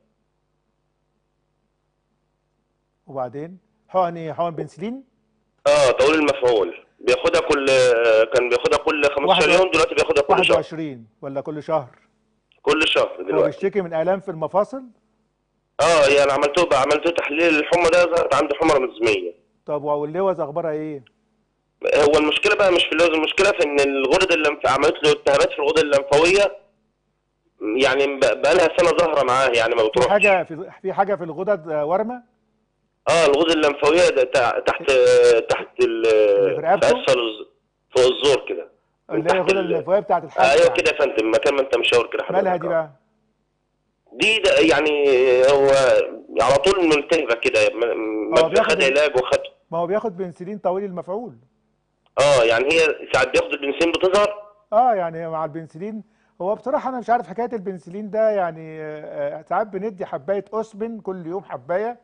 وبعدين حقن ايه حقن بنسلين اه طول المفعول بياخدها كل كان بياخدها كل 15 واحد- يوم دلوقتي بياخدها كل شهر 21 ولا كل شهر كل شهر هو دلوقتي بيشتكي من الام في المفاصل اه يعني عملته بقى عملته تحليل الحمى ده ظهرت عنده حمى روماتيزميه طب واللوز اخبارها ايه هو المشكله بقى مش في اللوز المشكله في ان الغدد اللي عملت له التهابات في الغدد الليمفاويه يعني بقى لها سنه ظاهره معاه يعني ما في بتروحش حاجه في في حاجه في الغدد آه، ورمه اه الغدد الليمفاويه ده تع- تحت تحت ال اللي في في رقبته؟ اسفل الز- فوق الزور كده اللي هي تحت الغدد ال- الليمفاويه بتاعت الحلق ايوه يعني. كده يا فندم مكان ما انت مشاور كده حضرتك مالها دي بقى دي ده يعني هو على طول ملتهبه كده م- هو ما بياخد خد ال- علاج وخد ما هو بياخد بنسلين طويل المفعول اه يعني هي ساعات بياخد البنسين بتظهر اه يعني مع البنسلين هو بصراحه انا مش عارف حكايه البنسلين ده يعني آه، آه، ساعات بندي حبايه اسبن كل يوم حبايه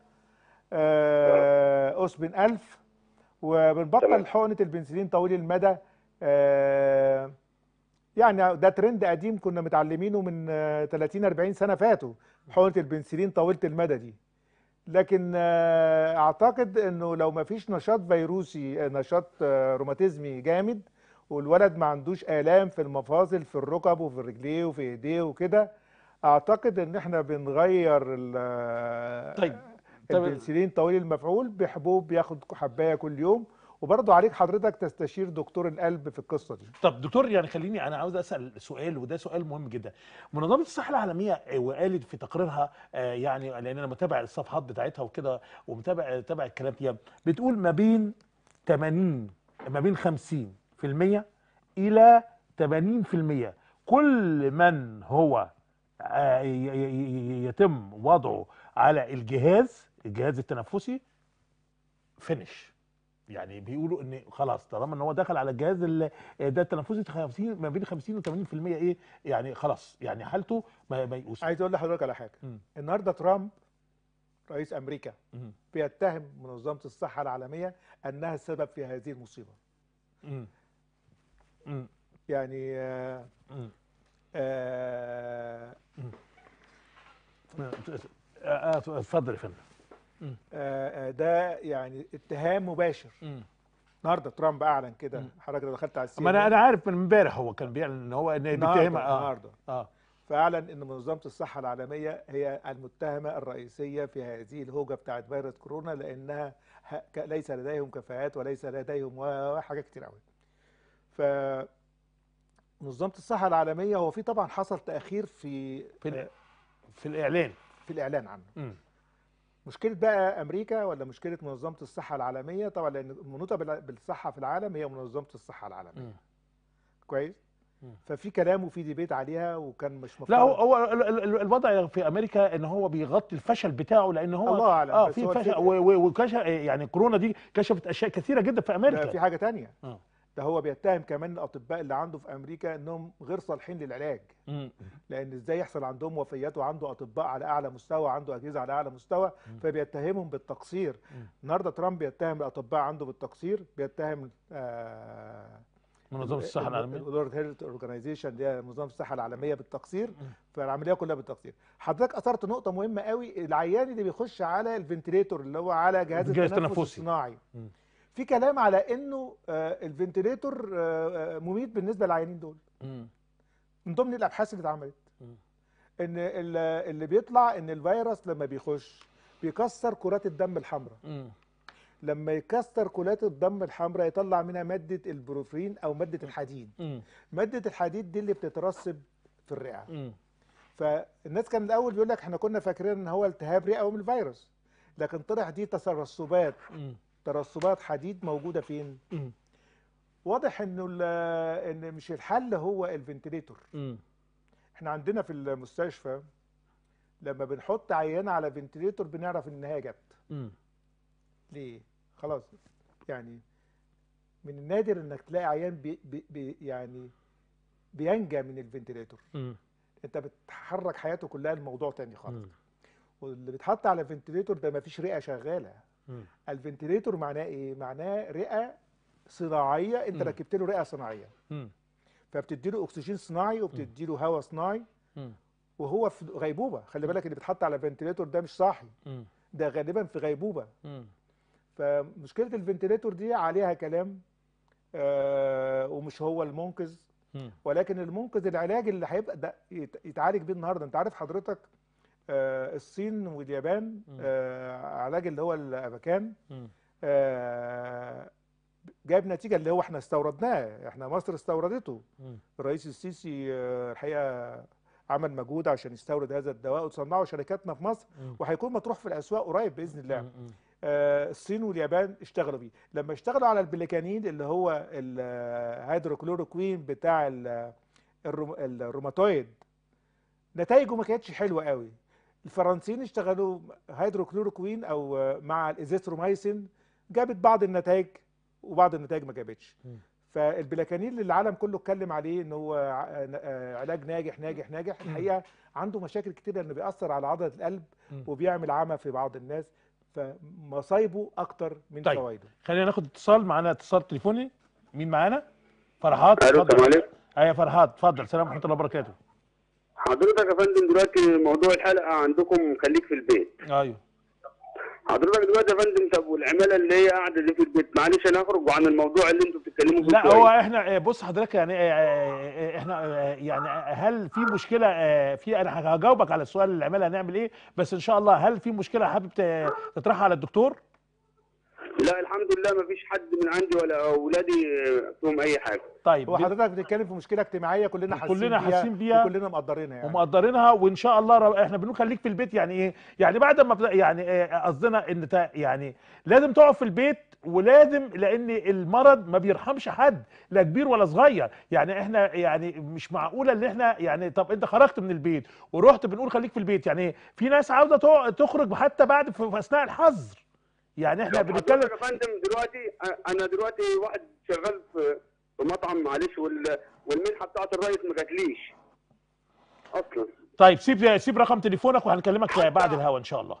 آه، اسبن 1000 وبنبطل تمام. حقنه البنسلين طويل المدى آه، يعني ده ترند قديم كنا متعلمينه من آه، 30 40 سنه فاتوا حقنه البنسلين طويله المدى دي لكن آه، اعتقد انه لو ما فيش نشاط فيروسي آه، نشاط آه، روماتيزمي جامد والولد ما عندوش آلام في المفاصل في الركب وفي رجليه وفي ايديه وكده اعتقد ان احنا بنغير ال- طيب طب البنسلين طويل المفعول بحبوب بياخد حبايه كل يوم وبرضه عليك حضرتك تستشير دكتور القلب في القصه دي طب دكتور يعني خليني انا عاوز اسال سؤال وده سؤال مهم جدا منظمه الصحه العالميه آه، وقالت في تقريرها آه، يعني لان انا متابع الصفحات بتاعتها وكده ومتابع تابع الكلام فيها بتقول ما بين 80 ما بين 50% الى 80% كل من هو آه، ي- ي- ي- يتم وضعه على الجهاز الجهاز التنفسي فينش يعني بيقولوا ان خلاص طالما ان هو دخل على الجهاز ال- ده التنفسي 50 ما بين 50 و 80% ايه يعني خلاص يعني حالته ما ما يقوس عايز اقول لحضرتك على حاجه مم. النهارده ترامب رئيس امريكا مم. بيتهم منظمه الصحه العالميه انها السبب في هذه المصيبه مم. مم. يعني آه مم. آه آه، آه، اتفضل يا فندم آه آه، ده يعني اتهام مباشر مم. النهارده ترامب اعلن كده مم. حضرتك لو دخلت على ما انا CNN انا عارف من امبارح هو كان بيعلن ان هو ان النهارده بيتهمها اه النهارده اه فاعلن ان منظمه الصحه العالميه هي المتهمه الرئيسيه في هذه الهوجه بتاعت فيروس كورونا لانها ه- ك- ليس لديهم كفاءات وليس لديهم و- وحاجات كتير قوي. ف منظمه الصحه العالميه هو في طبعا حصل تاخير في في الإ- في الاعلان في الاعلان عنه. مم. مشكله بقى امريكا ولا مشكله منظمه الصحه العالميه طبعا لان المنوطه بال- بالصحه في العالم هي منظمه الصحه العالميه. مم. كويس؟ مم. ففي كلام وفي ديبيت عليها وكان مش مفترض لا هو هو ال- ال- ال- الوضع في امريكا ان هو بيغطي الفشل بتاعه لان هو الله أعلم، اه بس في هو فشل الفكرة- و- و- وكشف يعني كورونا دي كشفت اشياء كثيره جدا في ده امريكا في حاجه تانية آه. ده هو بيتهم كمان الاطباء اللي عنده في امريكا انهم غير صالحين للعلاج مم. لان ازاي يحصل عندهم وفيات وعنده اطباء على اعلى مستوى عنده اجهزه على اعلى مستوى فبيتهمهم بالتقصير مم. النهارده ترامب بيتهم الاطباء عنده بالتقصير بيتهم آه منظمه الصحه العالميه الورد هيلث اورجانيزيشن اللي هي منظمه الصحه العالميه بالتقصير فالعمليه كلها بالتقصير حضرتك اثرت نقطه مهمه قوي العيان اللي بيخش على الفنتليتور اللي هو على جهاز الجهاز التنفس التنفسي. الصناعي مم. في كلام على انه آه، الفنتليتور آه، آه، مميت بالنسبه للعيانين دول مم. من ضمن الابحاث اللي اتعملت مم. ان ال- اللي بيطلع ان الفيروس لما بيخش بيكسر كرات الدم الحمراء مم. لما يكسر كرات الدم الحمراء يطلع منها ماده البروفين او ماده الحديد مم. ماده الحديد دي اللي بتترسب في الرئه مم. فالناس كان الاول بيقول لك احنا كنا فاكرين ان هو التهاب رئوي من الفيروس لكن طلع دي ترسبات مم. ترسبات حديد موجوده فين مم. واضح انه ال- ان مش الحل هو الفنتليتور مم. احنا عندنا في المستشفى لما بنحط عيانه على فنتليتور بنعرف ان هي جت مم. ليه خلاص يعني من النادر انك تلاقي عيان بي بي بي يعني بينجى من الفنتليتور مم. انت بتحرك حياته كلها الموضوع تاني خالص مم. واللي بيتحط على فنتليتور ده مفيش رئه شغاله مم. الفنتليتور معناه ايه معناه رئه صناعيه انت مم. ركبت له رئه صناعيه مم. فبتدي له اكسجين صناعي وبتدي له هواء صناعي مم. وهو في غيبوبه خلي بالك اللي بيتحط على فنتليتور ده مش صاحي مم. ده غالبا في غيبوبه مم. فمشكله الفنتليتور دي عليها كلام آه ومش هو المنقذ مم. ولكن المنقذ العلاج اللي هيبقى ده يت- يتعالج بيه النهارده انت عارف حضرتك آه الصين واليابان مم. آه علاج اللي هو الافاكان مم. آه جايب نتيجه اللي هو احنا استوردناه احنا مصر استوردته مم. الرئيس السيسي آه الحقيقه عمل مجهود عشان يستورد هذا الدواء وتصنعه شركاتنا في مصر مم. وهيكون مطروح في الاسواق قريب باذن الله مم. آه، الصين واليابان اشتغلوا بيه لما اشتغلوا على البليكانين اللي هو الهيدروكلوروكوين بتاع ال- الروم- الروماتويد نتائجه ما كانتش حلوه قوي الفرنسيين اشتغلوا هيدروكلوروكوين او آه، مع الازيثرومايسين جابت بعض النتائج وبعض النتائج ما جابتش مم. فالبليكانين اللي العالم كله اتكلم عليه ان هو ع- آه، علاج ناجح ناجح ناجح الحقيقه عنده مشاكل كتير لانه بيأثر على عضله القلب مم. وبيعمل عمى في بعض الناس فمصايبه اكتر من طيب. فوائده خلينا ناخد اتصال معانا اتصال تليفوني مين معانا فرحات الو اتفضل السلام عليكم ايوه فرحات اتفضل السلام ورحمه الله وبركاته حضرتك يا فندم دلوقتي موضوع الحلقه عندكم خليك في البيت ايوه حضرتك دلوقتي يا فندم طب والعماله اللي هي قاعده دي في البيت معلش انا هخرج عن الموضوع اللي انتوا بتتكلموا فيه لا شوية. هو احنا آه، بص حضرتك يعني آه، آه، احنا آه، يعني هل في مشكله آه، في انا هجاوبك على السؤال اللي عملها هنعمل ايه بس ان شاء الله هل في مشكله حابب ت- تطرحها على الدكتور لا الحمد لله ما فيش حد من عندي ولا اولادي فيهم اي حاجه طيب هو حضرتك بتتكلم في مشكله اجتماعيه كلنا حاسين كلنا بيها حاسين بيها وكلنا مقدرينها يعني ومقدرينها وان شاء الله رب... احنا بنقول خليك في البيت يعني ايه يعني بعد ما بت- يعني آه، قصدنا ان تا- يعني لازم تقعد في البيت ولازم لان المرض ما بيرحمش حد لا كبير ولا صغير يعني احنا يعني مش معقوله ان احنا يعني طب انت خرجت من البيت ورحت بنقول خليك في البيت يعني إيه؟ في ناس عاوزه تق- تخرج حتى بعد في في اثناء الحظر يعني احنا طب بنتكلم حضرتك يا فندم دلوقتي أ- انا دلوقتي واحد شغال في في مطعم معلش وال- والمنحه بتاعت الرئيس ما جاتليش اصلا طيب سيب سيب رقم تليفونك وهنكلمك بعد الهوا ان شاء الله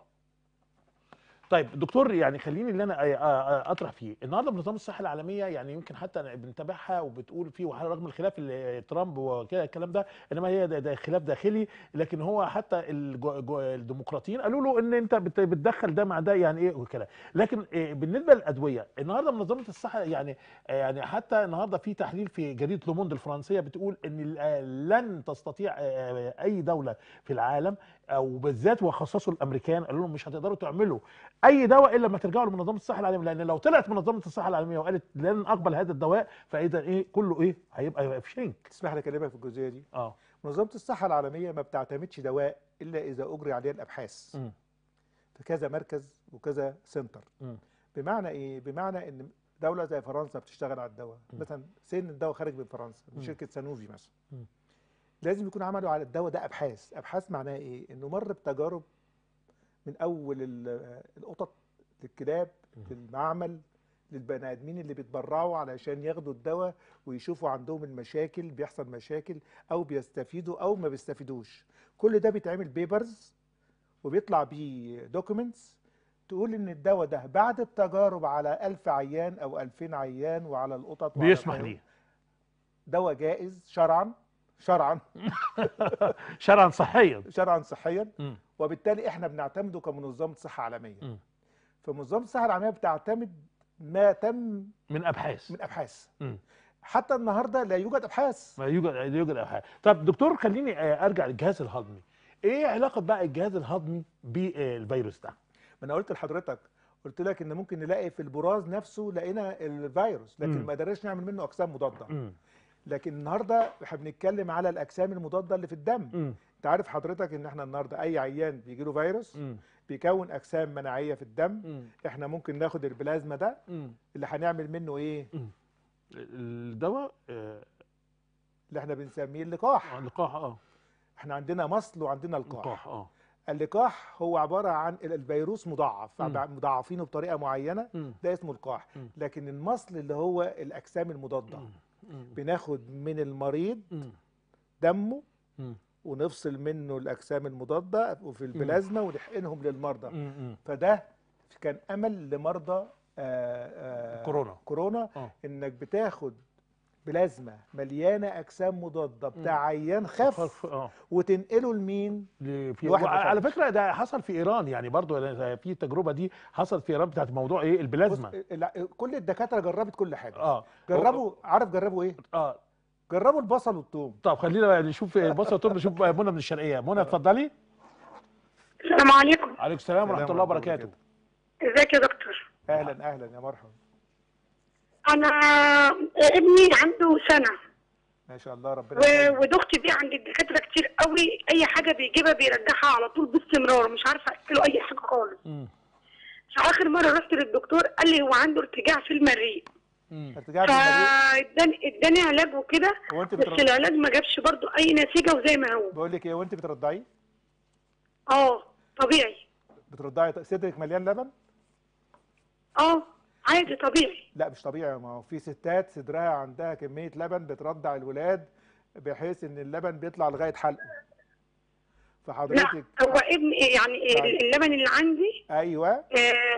طيب دكتور يعني خليني اللي انا أ- أ- اطرح فيه النهارده منظمه الصحه العالميه يعني يمكن حتى بنتابعها وبتقول فيه وعلى رغم الخلاف اللي ترامب وكده الكلام ده انما هي ده, ده خلاف داخلي لكن هو حتى الجو- جو- الديمقراطيين قالوا له ان انت بت- بتدخل ده مع ده يعني ايه وكده لكن إيه بالنسبه للادويه النهارده منظمه الصحه يعني يعني حتى النهارده في تحليل في جريده لوموند الفرنسيه بتقول ان ال- لن تستطيع آه، اي دوله في العالم او بالذات وخصصوا الامريكان قالوا لهم مش هتقدروا تعملوا اي دواء الا لما ترجعوا لمنظمه الصحه العالميه لان لو طلعت منظمه الصحه العالميه وقالت لن اقبل هذا الدواء فاذا ايه كله ايه هيبقى في شنك تسمح لي اكلمك في الجزئيه دي اه منظمه الصحه العالميه ما بتعتمدش دواء الا اذا اجري عليه الابحاث مم. في كذا مركز وكذا سنتر مم. بمعنى ايه بمعنى ان دوله زي فرنسا بتشتغل على الدواء مثلا سن الدواء خارج من فرنسا من مم. شركه سانوفي مثلا مم. لازم يكون عملوا على الدواء ده ابحاث ابحاث معناها ايه انه مر بتجارب من اول ال- القطط للكلاب للمعمل للبني ادمين اللي بيتبرعوا علشان ياخدوا الدواء ويشوفوا عندهم المشاكل بيحصل مشاكل او بيستفيدوا او ما بيستفيدوش كل ده بيتعمل بيبرز وبيطلع بيه دوكيومنتس تقول ان الدواء ده بعد التجارب على 1000 عيان او 2000 عيان وعلى القطط وعلى بيسمح الحيوان- ليه دواء جائز شرعا شرعا شرعا صحيا شرعا صحيا مم. وبالتالي احنا بنعتمده كمنظمه صحه عالميه مم. فمنظمه الصحه العالميه بتعتمد ما تم من ابحاث من ابحاث مم. حتى النهارده لا يوجد ابحاث ما يوجد لا يوجد ابحاث طب دكتور خليني آه، ارجع للجهاز الهضمي ايه علاقه بقى الجهاز الهضمي بالفيروس ده ما انا قلت لحضرتك قلت لك ان ممكن نلاقي في البراز نفسه لقينا الفيروس لكن مم. ما قدرناش نعمل منه اجسام مضاده مم. لكن النهارده احنا بنتكلم على الاجسام المضاده اللي في الدم مم. انت عارف حضرتك ان احنا النهارده اي عيان بيجي له فيروس مم. بيكون اجسام مناعيه في الدم مم. احنا ممكن ناخد البلازما ده مم. اللي هنعمل منه ايه الدواء آه، اللي احنا بنسميه اللقاح لقاح اه احنا عندنا مصل وعندنا لقاح لقاح اه اللقاح هو عباره عن ال- الفيروس مضاعف مم. مضاعفينه بطريقه معينه مم. ده اسمه لقاح مم. لكن المصل اللي هو الاجسام المضاده مم. بناخد من المريض مم. دمه مم. ونفصل منه الاجسام المضاده وفي البلازما ونحقنهم للمرضى مم. فده كان امل لمرضى آه، آه، كورونا. كورونا اه انك بتاخد بلازما مليانه اجسام مضاده بتاع عيان خف خف- اه وتنقله لمين ل- في لواحد ما على خدش. فكره ده حصل في ايران يعني برضو في التجربه دي حصلت في ايران بتاعت موضوع ايه بص البلازما لا، كل الدكاتره جربت كل حاجه اه جربوا عارف جربوا ايه اه جربوا البصل والثوم طب خلينا بقى نشوف بص يا دكتور نشوف منى من الشرقيه منى اتفضلي السلام عليكم عليكم السلام ورحمه سلام الله ورحمة الله وبركاته ازيك يا دكتور اهلا اهلا يا مرحبا انا ابني عنده سنه ما شاء الله ربنا و- يخليك. ودختي دي عند الدكاتره كتير قوي اي حاجه بيجيبها بيرجعها على طول باستمرار مش عارفه اكله اي حاجه خالص مم. فاخر مره رحت للدكتور قال لي هو عنده ارتجاع في المريء مم. ارتجاع في المريء فاداني اداني علاج وكده هو انت بس بترض... العلاج ما جابش برضو اي نتيجه وزي ما هو بقول لك ايه وانت بترضعيه اه طبيعي بترضعي صدرك مليان لبن اه عادي طبيعي لا مش طبيعي ما هو في ستات صدرها عندها كميه لبن بترضع الولاد بحيث ان اللبن بيطلع لغايه حلقه لا فحضرتك هو ابني يعني طيب. اللبن اللي عندي ايوه آه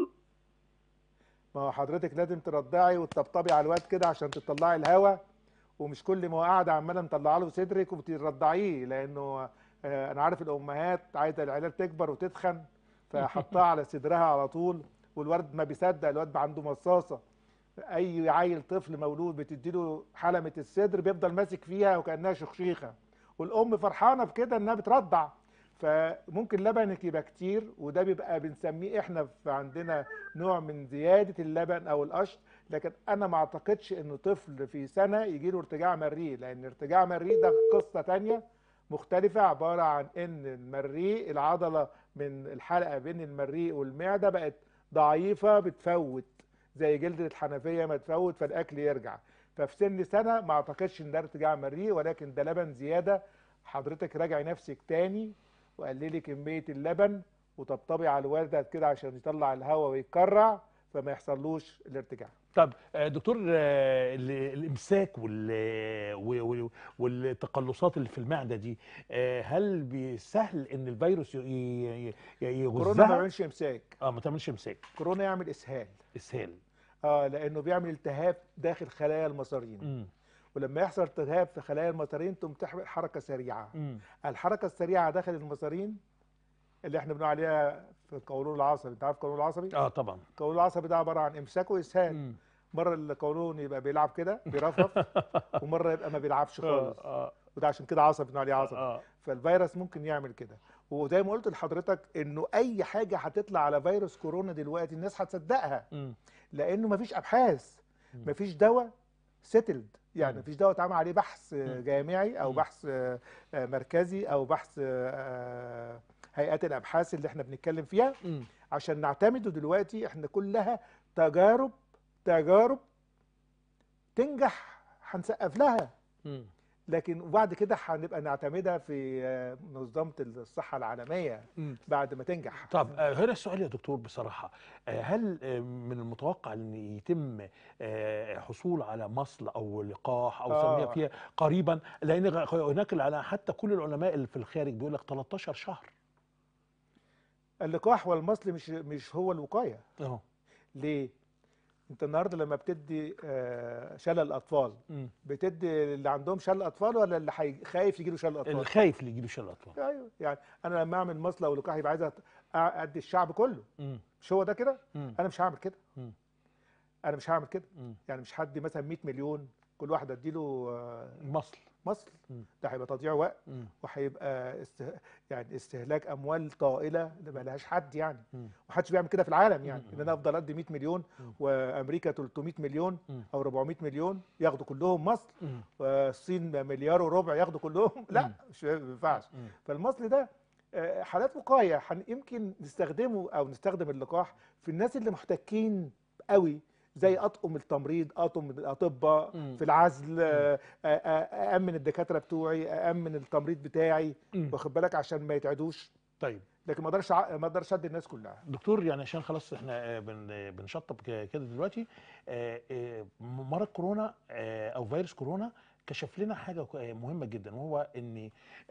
ما هو حضرتك لازم ترضعي وتطبطبي على الواد كده عشان تطلعي الهواء ومش كل ما هو قاعده عماله مطلعه له صدرك وبترضعيه لانه آه، انا عارف الامهات عايزه العيال تكبر وتتخن فحطها على صدرها على طول والولد ما بيصدق الواد بقى عنده مصاصه اي عيل طفل مولود بتديله حلمه الصدر بيفضل ماسك فيها وكانها شخشيخه والام فرحانه بكده انها بترضع فممكن لبنك يبقى كتير وده بيبقى بنسميه احنا في عندنا نوع من زياده اللبن او القشط لكن انا ما اعتقدش انه طفل في سنه يجي له ارتجاع مريء لان ارتجاع مريء ده قصه تانية مختلفه عباره عن ان المريء العضله من الحلقه بين المريء والمعده بقت ضعيفه بتفوت زي جلدة الحنفية ما تفوت فالأكل يرجع ففي سن سنة ما أعتقدش إن ده ارتجاع مريء ولكن ده لبن زيادة حضرتك راجعي نفسك تاني وقللي كمية اللبن وطبطبي على الولد كده عشان يطلع الهواء ويتكرع فما يحصلوش الارتجاع طب آه، دكتور آه، ال- الامساك وال- و- و- والتقلصات اللي في المعده دي آه، هل بيسهل ان الفيروس ي- ي- ي- كورونا ما يغذها بيعملش امساك اه ما تعملش امساك كورونا يعمل اسهال اسهال اه لانه بيعمل التهاب داخل خلايا المصارين مم. ولما يحصل التهاب في خلايا المصارين تقوم تحمل حركه سريعه مم. الحركه السريعه داخل المصارين اللي احنا بنقول عليها في القولون العصبي انت عارف القولون العصبي اه طبعا القولون العصبي ده عباره عن امساك واسهال مم. مره القولون يبقى بيلعب كده بيرفرف ومره يبقى ما بيلعبش خالص اه وده عشان كده عصبي بنقول عليه عصبي اه فالفيروس ممكن يعمل كده وزي ما قلت لحضرتك انه اي حاجه هتطلع على فيروس كورونا دلوقتي الناس هتصدقها مم. لانه مفيش ابحاث مم. مفيش دواء سيتلد يعني مم. مفيش دواء اتعمل عليه بحث آه، مم. جامعي او مم. بحث آه، آه، مركزي او بحث آه، آه، هيئات الابحاث اللي احنا بنتكلم فيها مم. عشان نعتمده دلوقتي احنا كلها تجارب تجارب تنجح هنسقف لها مم. لكن وبعد كده هنبقى نعتمدها في آه، منظمه الصحه العالميه مم. بعد ما تنجح طب آه، هنا السؤال يا دكتور بصراحة آه، هل آه، من المتوقع أن يتم آه، حصول على مصل أو لقاح أو آه. سميها فيها قريبا لأن غ- هناك العلماء حتى كل العلماء اللي في الخارج بيقول لك 13 شهر اللقاح والمصل مش مش هو الوقايه اه ليه انت النهارده لما بتدي آه، شلل اطفال مم. بتدي اللي عندهم شلل اطفال ولا اللي حي... خايف يجي له شلل اطفال اللي خايف اللي يجيله شلل اطفال ايوه يعني انا لما اعمل مصله ولقاح يبقى عايز أت- ادي الشعب كله مم. مش هو ده كده مم. انا مش هعمل كده مم. انا مش هعمل كده مم. يعني مش هدي مثلا 100 مليون كل واحد اديله آه، مصل مصل مم. ده هيبقى تضييع وقت مم. وهيبقى استه... يعني استهلاك اموال طائله اللي ما لهاش حد يعني مم. محدش بيعمل كده في العالم يعني مم. ان انا افضل ادي 100 مليون مم. وامريكا 300 مليون مم. او 400 مليون ياخدوا كلهم مصل مم. والصين مليار وربع ياخدوا كلهم لا مم. مش ما ينفعش مم. فالمصل ده آه، حالات وقايه حن- يمكن نستخدمه او نستخدم اللقاح في الناس اللي محتكين قوي زي اطقم التمريض اطقم الاطباء مم. في العزل آه، آه، آه، امن الدكاتره بتوعي امن التمريض بتاعي مم. واخد بالك عشان ما يتعدوش طيب لكن ما اقدرش ع- ما اقدرش ادي الناس كلها دكتور يعني عشان خلاص احنا آه، بن آه، بنشطب ك- كده دلوقتي آه، آه، مرض كورونا آه، او فيروس كورونا كشف لنا حاجه ك- آه، مهمه جدا وهو ان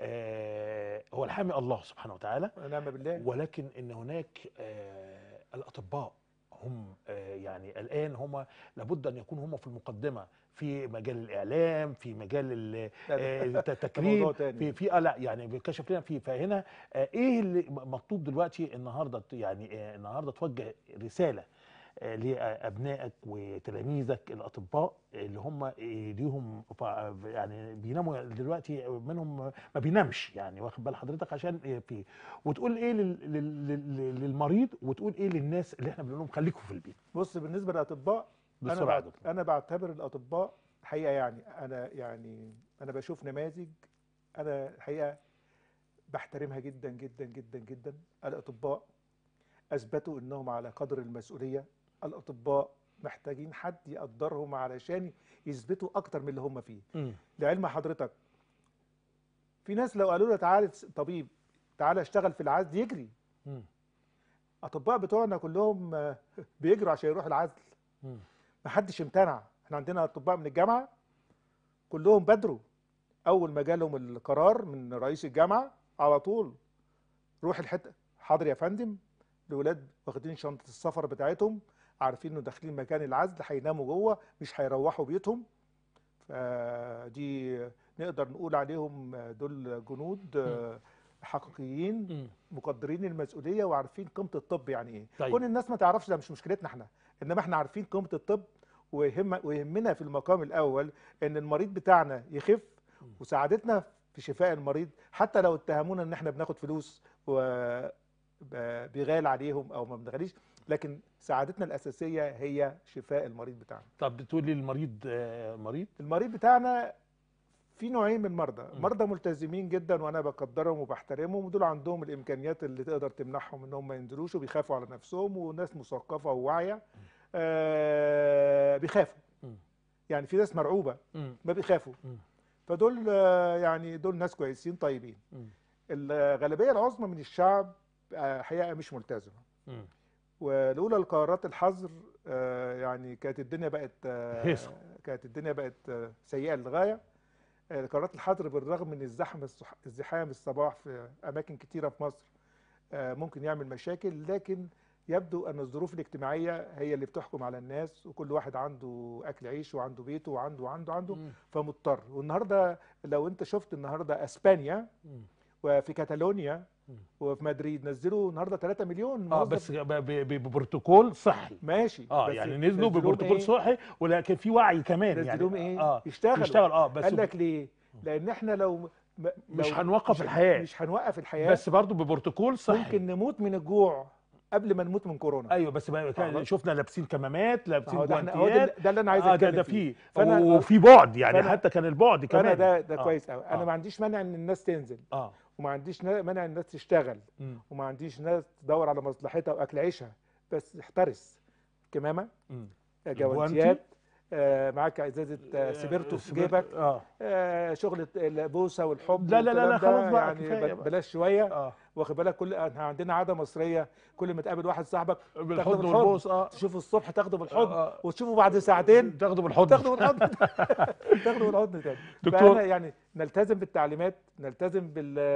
آه، هو الحامي الله سبحانه وتعالى ونعم بالله ولكن ان هناك آه، الاطباء هم آه، يعني الان هم لابد ان يكونوا هم في المقدمه في مجال الاعلام في مجال ال- لا، ده- آه، ده التكريم موضوع تاني. في في آه لا يعني بيكشف لنا في فهنا آه، ايه اللي مطلوب دلوقتي النهارده ت- يعني آه، النهارده توجه رساله آه، لابنائك وتلاميذك الاطباء اللي هم آه، ليهم ف- يعني بيناموا دلوقتي منهم ما بينامش يعني واخد بال حضرتك عشان آه، في وتقول ايه لل- لل- لل- للمريض وتقول ايه للناس اللي احنا بنقول لهم خليكم في البيت بص بالنسبه للاطباء انا بسرعه يا بعت- دكتور انا بعتبر الاطباء الحقيقه يعني انا يعني انا بشوف نماذج انا الحقيقه بحترمها جدا جدا جدا جدا الاطباء اثبتوا انهم على قدر المسؤوليه الاطباء محتاجين حد يقدرهم علشان يثبتوا اكتر من اللي هم فيه مم. لعلم حضرتك في ناس لو قالوا له تعالى تس- طبيب تعالى اشتغل في العزل يجري مم. اطباء بتوعنا كلهم آه، بيجروا عشان يروحوا العزل مم. محدش امتنع احنا عندنا اطباء من الجامعه كلهم بادروا اول ما جالهم القرار من رئيس الجامعه على طول روح الحته حاضر يا فندم الولاد واخدين شنطه السفر بتاعتهم عارفين انه داخلين مكان العزل هيناموا جوه مش هيروحوا بيوتهم فدي نقدر نقول عليهم دول جنود آه، حقيقيين مم. مقدرين المسؤوليه وعارفين قيمه الطب يعني ايه طيب. كون الناس ما تعرفش ده مش مشكلتنا احنا انما احنا عارفين قيمه الطب ويهم ويهمنا في المقام الاول ان المريض بتاعنا يخف وسعادتنا في شفاء المريض حتى لو اتهمونا ان احنا بناخد فلوس وبيغال عليهم او ما بنغاليش لكن سعادتنا الاساسيه هي شفاء المريض بتاعنا طب بتقول لي المريض آه، مريض المريض بتاعنا في نوعين من المرضى مم. مرضى ملتزمين جدا وانا بقدرهم وبحترمهم ودول عندهم الامكانيات اللي تقدر تمنعهم ان هم ما ينزلوش وبيخافوا على نفسهم وناس مثقفه وواعيه آه بيخافوا مم. يعني في ناس مرعوبه مم. ما بيخافوا مم. فدول آه يعني دول ناس كويسين طيبين مم. الغالبيه العظمى من الشعب آه، حقيقه مش ملتزمه مم. ولولا القرارات الحظر آه، يعني كانت الدنيا بقت آه، هيصة. كانت الدنيا بقت آه، سيئه للغايه آه، قرارات الحظر بالرغم من الزحمه الصح- الزحام الصباح في اماكن كتيره في مصر آه، ممكن يعمل مشاكل لكن يبدو ان الظروف الاجتماعيه هي اللي بتحكم على الناس وكل واحد عنده اكل عيش وعنده بيته وعنده وعنده عنده مم. فمضطر والنهارده لو انت شفت النهارده اسبانيا مم. وفي كاتالونيا مم. وفي مدريد نزلوا النهارده 3 مليون اه موظف بس ب- ب- ب- ببروتوكول صحي ماشي اه بس يعني نزلوا نزلوهم ببروتوكول إيه؟ صحي ولكن في وعي كمان يعني نزلوهم ايه اه يشتغلوا يشتغل اه بس قال لك ليه لان احنا لو م- مش لو هنوقف مش- الحياة. مش هنوقف الحياه بس برضه ببروتوكول صحي ممكن نموت من الجوع قبل ما نموت من كورونا ايوه بس بقى كان آه. شفنا لابسين كمامات لابسين أهو ده احنا هو ده, جوانتيات ده اللي انا عايز اه ده اتكلم ده فيه فيه فأنا- وفي بعد يعني فأنا- حتى كان البعد كمان فانا ده ده آه. كويس قوي انا آه. ما عنديش مانع ان الناس تنزل اه وما عنديش نا- مانع ان الناس تشتغل مم. وما عنديش ناس تدور على مصلحتها واكل عيشها بس احترس كمامه مم. جوانتيات آه معاك ازازه آه سبيرتو في سبيرتو، جيبك اه آه شغل البوسه والحب لا، لا، لا، لا، والكلام ده خلاص بقى، يعني كفاية ب- بقى. بلاش شويه اه واخد بالك كل احنا عندنا عاده مصريه كل ما تقابل واحد صاحبك بالحضن بالحضن. والبوس اه تشوفه الصبح تاخده بالحضن آه. وتشوفه بعد ساعتين تاخده بالحضن تاخده بالحضن تاخده بالحضن تاني دكتور. فأنا يعني نلتزم بالتعليمات نلتزم بال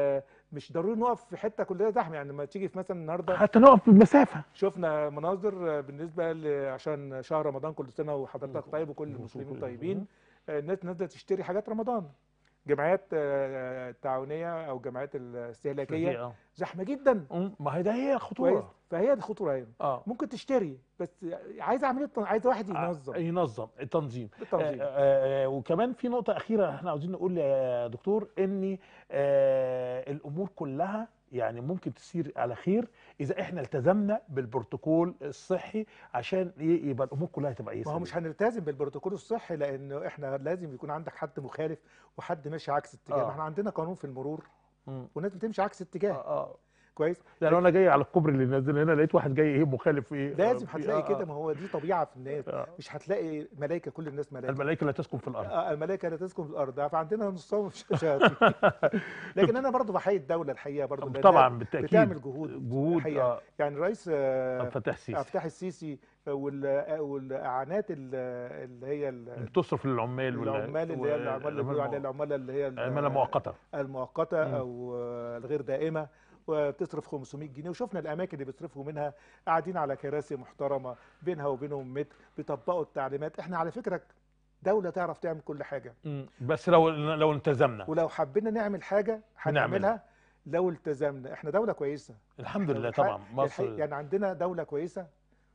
مش ضروري نقف في حته كلها زحمه يعني لما تيجي في مثلا النهارده حتى نقف بمسافه شفنا مناظر بالنسبه ل- عشان شهر رمضان كل سنه وحضرتك طيب وكل المسلمين طيبين الناس نازله تشتري حاجات رمضان جمعيات آه، التعاونيه او الجمعيات الاستهلاكيه آه. زحمه جدا أم، ما هي ده هي كويس الخطوره فهي دي الخطوره هنا اه ممكن تشتري بس عايز عمليه تن- عايز واحد ينظم ينظم التنظيم بالتنظيم آه، آه، وكمان في نقطة أخيرة احنا عاوزين نقول يا دكتور إن آه، الأمور كلها يعني ممكن تسير على خير إذا احنا التزمنا بالبروتوكول الصحي عشان ي- يبقى الأمور كلها تبقى ما هو مش هنلتزم بالبروتوكول الصحي لانه احنا لازم يكون عندك حد مخالف وحد ماشي عكس اتجاه آه. ما احنا عندنا قانون في المرور مم. والناس بتمشي عكس اتجاه اه اه كويس يعني انا جاي على الكوبري اللي نازل هنا لقيت واحد جاي ايه مخالف ايه لازم في- هتلاقي آه، كده آه. ما هو دي طبيعه في الناس آه. مش هتلاقي ملائكه كل الناس ملائكه الملائكة لا تسكن في الأرض آه، الملائكه لا تسكن في الارض فعندنا نصهم شياطين لكن انا برضو بحيي الدوله الحقيقه برضو لأنها طبعا بالتأكيد بتعمل جهود جهود الحقيقة. آه يعني الرئيس آه، عبد الفتاح السيسي فتح السيسي وال- والاعانات ال- اللي هي ال- بتصرف للعمال وال- العمال اللي هي العمال اللي بيقولوا عليها والعمال العماله اللي هي ال- عمالة مؤقتة المؤقته مم. او الغير دائمه وبتصرف 500 جنيه وشفنا الاماكن اللي بيصرفوا منها قاعدين على كراسي محترمه بينها وبينهم متر بيطبقوا التعليمات احنا على فكره دوله تعرف تعمل كل حاجه مم. بس لو لو التزمنا ولو حبينا نعمل حاجه هنعملها لو التزمنا احنا دوله كويسه الحمد لله الح- طبعا الح- مصر يعني عندنا دوله كويسه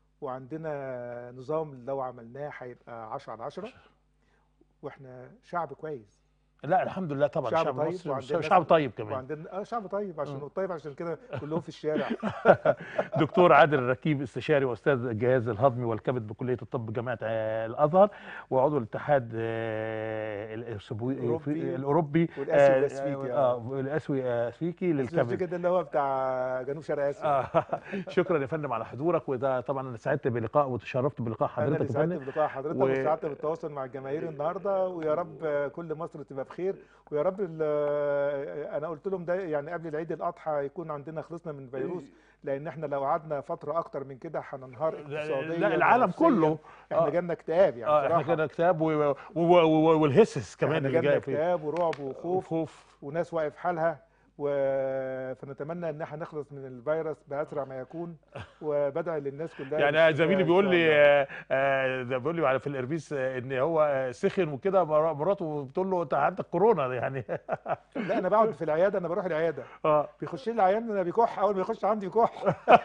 وعندنا نظام لو عملناه هيبقى 10 على 10 واحنا شعب كويس لا الحمد لله طبعا شعب شعب طيب مصر وعندنا شعب ناس- طيب كمان وعندنا اه شعب طيب عشان مم. طيب عشان كده كلهم في الشارع دكتور عادل الركيب استشاري واستاذ الجهاز الهضمي والكبد بكليه الطب جامعه آه، الازهر وعضو الاتحاد آه، الأسبوي- الأوروبي الاوروبي والآسيوي آه، والأسفيكي، اه الاسيوي اسفيكي بس للكبد كده اللي هو بتاع جنوب شرق اسيا آه شكرا يا فندم على حضورك وده طبعا انا سعدت بلقاء وتشرفت بلقاء انا اللي حضرتك يا سعدت فندم بلقاء حضرتك و- وسعدت بالتواصل مع الجماهير النهارده ويا رب كل مصر تبقى بخير ويا رب ال- انا قلت لهم ده يعني قبل العيد الاضحى يكون عندنا خلصنا من الفيروس لان احنا لو قعدنا فتره اكتر من كده هننهار اقتصاديا لا العالم ونفسياً. كله احنا آه. جالنا اكتئاب يعني اه احنا بصراحه كده كتاب و- و- و- والهسس كمان احنا اللي جالنا جاي فيه اكتئاب ورعب وخوف خوف وناس واقف حالها و... فنتمنى ان احنا نخلص من الفيروس باسرع ما يكون وبدعي للناس كلها يعني بالشفاء زميلي إن بيقول شاء لي الله. آه، آه، ده بيقول لي على في الاربيس آه، ان هو آه، سخن وكده مر- مراته بتقول له انت عندك كورونا يعني لا انا بقعد في العياده انا بروح العياده اه بيخش لي العيان انا بيكح اول ما يخش عندي يكح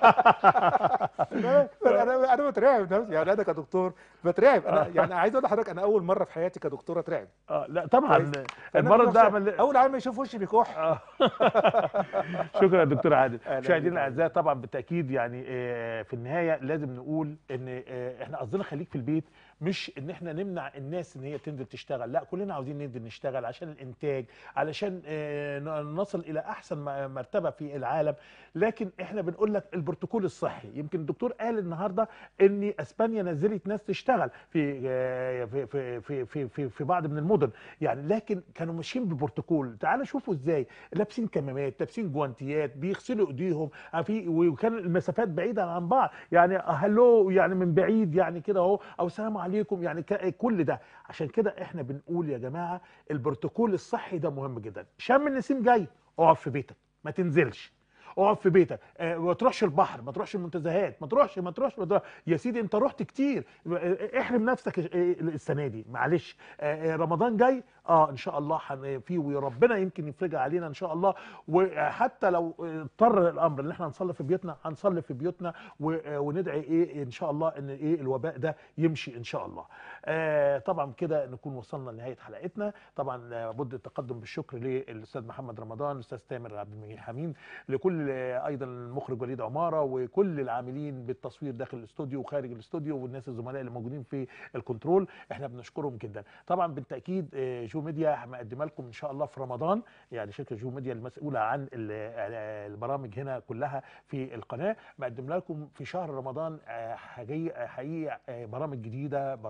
انا انا انا بترعب نفسي يعني انا كدكتور بترعب انا يعني عايز اقول لحضرتك انا اول مره في حياتي كدكتور اترعب اه لا طبعا كويس. فأنا المرض ده بنفسي عمل اول عيان ما يشوف وشي بيكح آه. شكرا يا دكتور عادل أهلا مشاهدينا بيك. الاعزاء طبعا بالتاكيد يعني آه، في النهايه لازم نقول ان آه، احنا قصدنا خليك في البيت مش ان احنا نمنع الناس ان هي تنزل تشتغل لا كلنا عاوزين ننزل نشتغل عشان الانتاج علشان آه، ن- نصل الى احسن م- مرتبه في العالم لكن احنا بنقول لك البروتوكول الصحي يمكن الدكتور قال النهارده ان اسبانيا نزلت ناس تشتغل في آه، في في في في, في, في بعض من المدن يعني لكن كانوا ماشيين ببروتوكول تعالوا شوفوا ازاي لابسين كمامات لابسين جوانتيات بيغسلوا ايديهم آه، في وكان المسافات بعيده عن بعض يعني هلو يعني من بعيد يعني كده اهو او السلام عليكم يعني ك- كل ده عشان كده احنا بنقول يا جماعه البروتوكول الصحي ده مهم جدا شم النسيم جاي اقعد في بيتك ما تنزلش اقعد في بيتك آه، ما تروحش البحر ما تروحش المنتزهات ما تروحش ما تروحش, ما تروح. يا سيدي انت رحت كتير آه، احرم نفسك آه، السنه دي معلش آه، آه، رمضان جاي اه ان شاء الله هن- فيه وربنا يمكن يفرجها علينا ان شاء الله وحتى لو اضطر الامر ان احنا نصلي في بيوتنا هنصلي في بيوتنا و- آه، وندعي ايه ان شاء الله ان ايه الوباء ده يمشي ان شاء الله آه طبعا كده نكون وصلنا لنهايه حلقتنا طبعا لابد التقدم بالشكر للاستاذ محمد رمضان الاستاذ تامر عبد المجيد حميد لكل آه، ايضا المخرج وليد عماره وكل العاملين بالتصوير داخل الاستوديو وخارج الاستوديو والناس الزملاء اللي موجودين في الكنترول احنا بنشكرهم جدا طبعا بالتاكيد آه، جو ميديا مقدمه لكم ان شاء الله في رمضان يعني شركه جو ميديا المسؤوله عن ال- آه، البرامج هنا كلها في القناه مقدم لكم في شهر رمضان آه، حقيقي حقيقي آه، برامج جديده برامج مفاجئه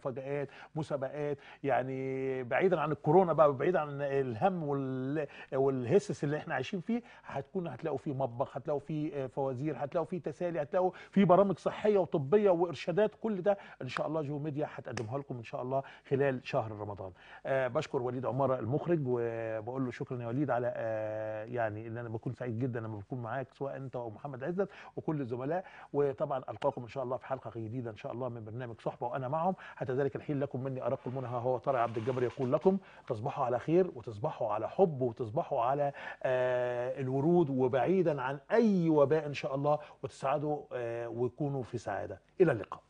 مفاجآت مسابقات يعني بعيدا عن الكورونا بقى بعيدا عن الهم وال... والهسس اللي احنا عايشين فيه هتكون هتلاقوا فيه مطبخ هتلاقوا فيه آه، فوازير هتلاقوا فيه تسالي هتلاقوا فيه برامج صحيه وطبيه وارشادات كل ده ان شاء الله جو ميديا هتقدمها لكم ان شاء الله خلال شهر رمضان آه بشكر وليد عماره المخرج وبقول له شكرا يا وليد على آه يعني ان انا بكون سعيد جدا لما بكون معاك سواء انت او محمد عزت وكل الزملاء وطبعا القاكم ان شاء الله في حلقه جديده ان شاء الله من برنامج صحبه وانا معهم حتى ذلك الحين لكم مني ارق المنى ها هو طارق عبد الجبر يقول لكم تصبحوا على خير وتصبحوا على حب وتصبحوا على آه الورود وبعيدا عن اي وباء ان شاء الله وتسعدوا آه ويكونوا في سعاده الى اللقاء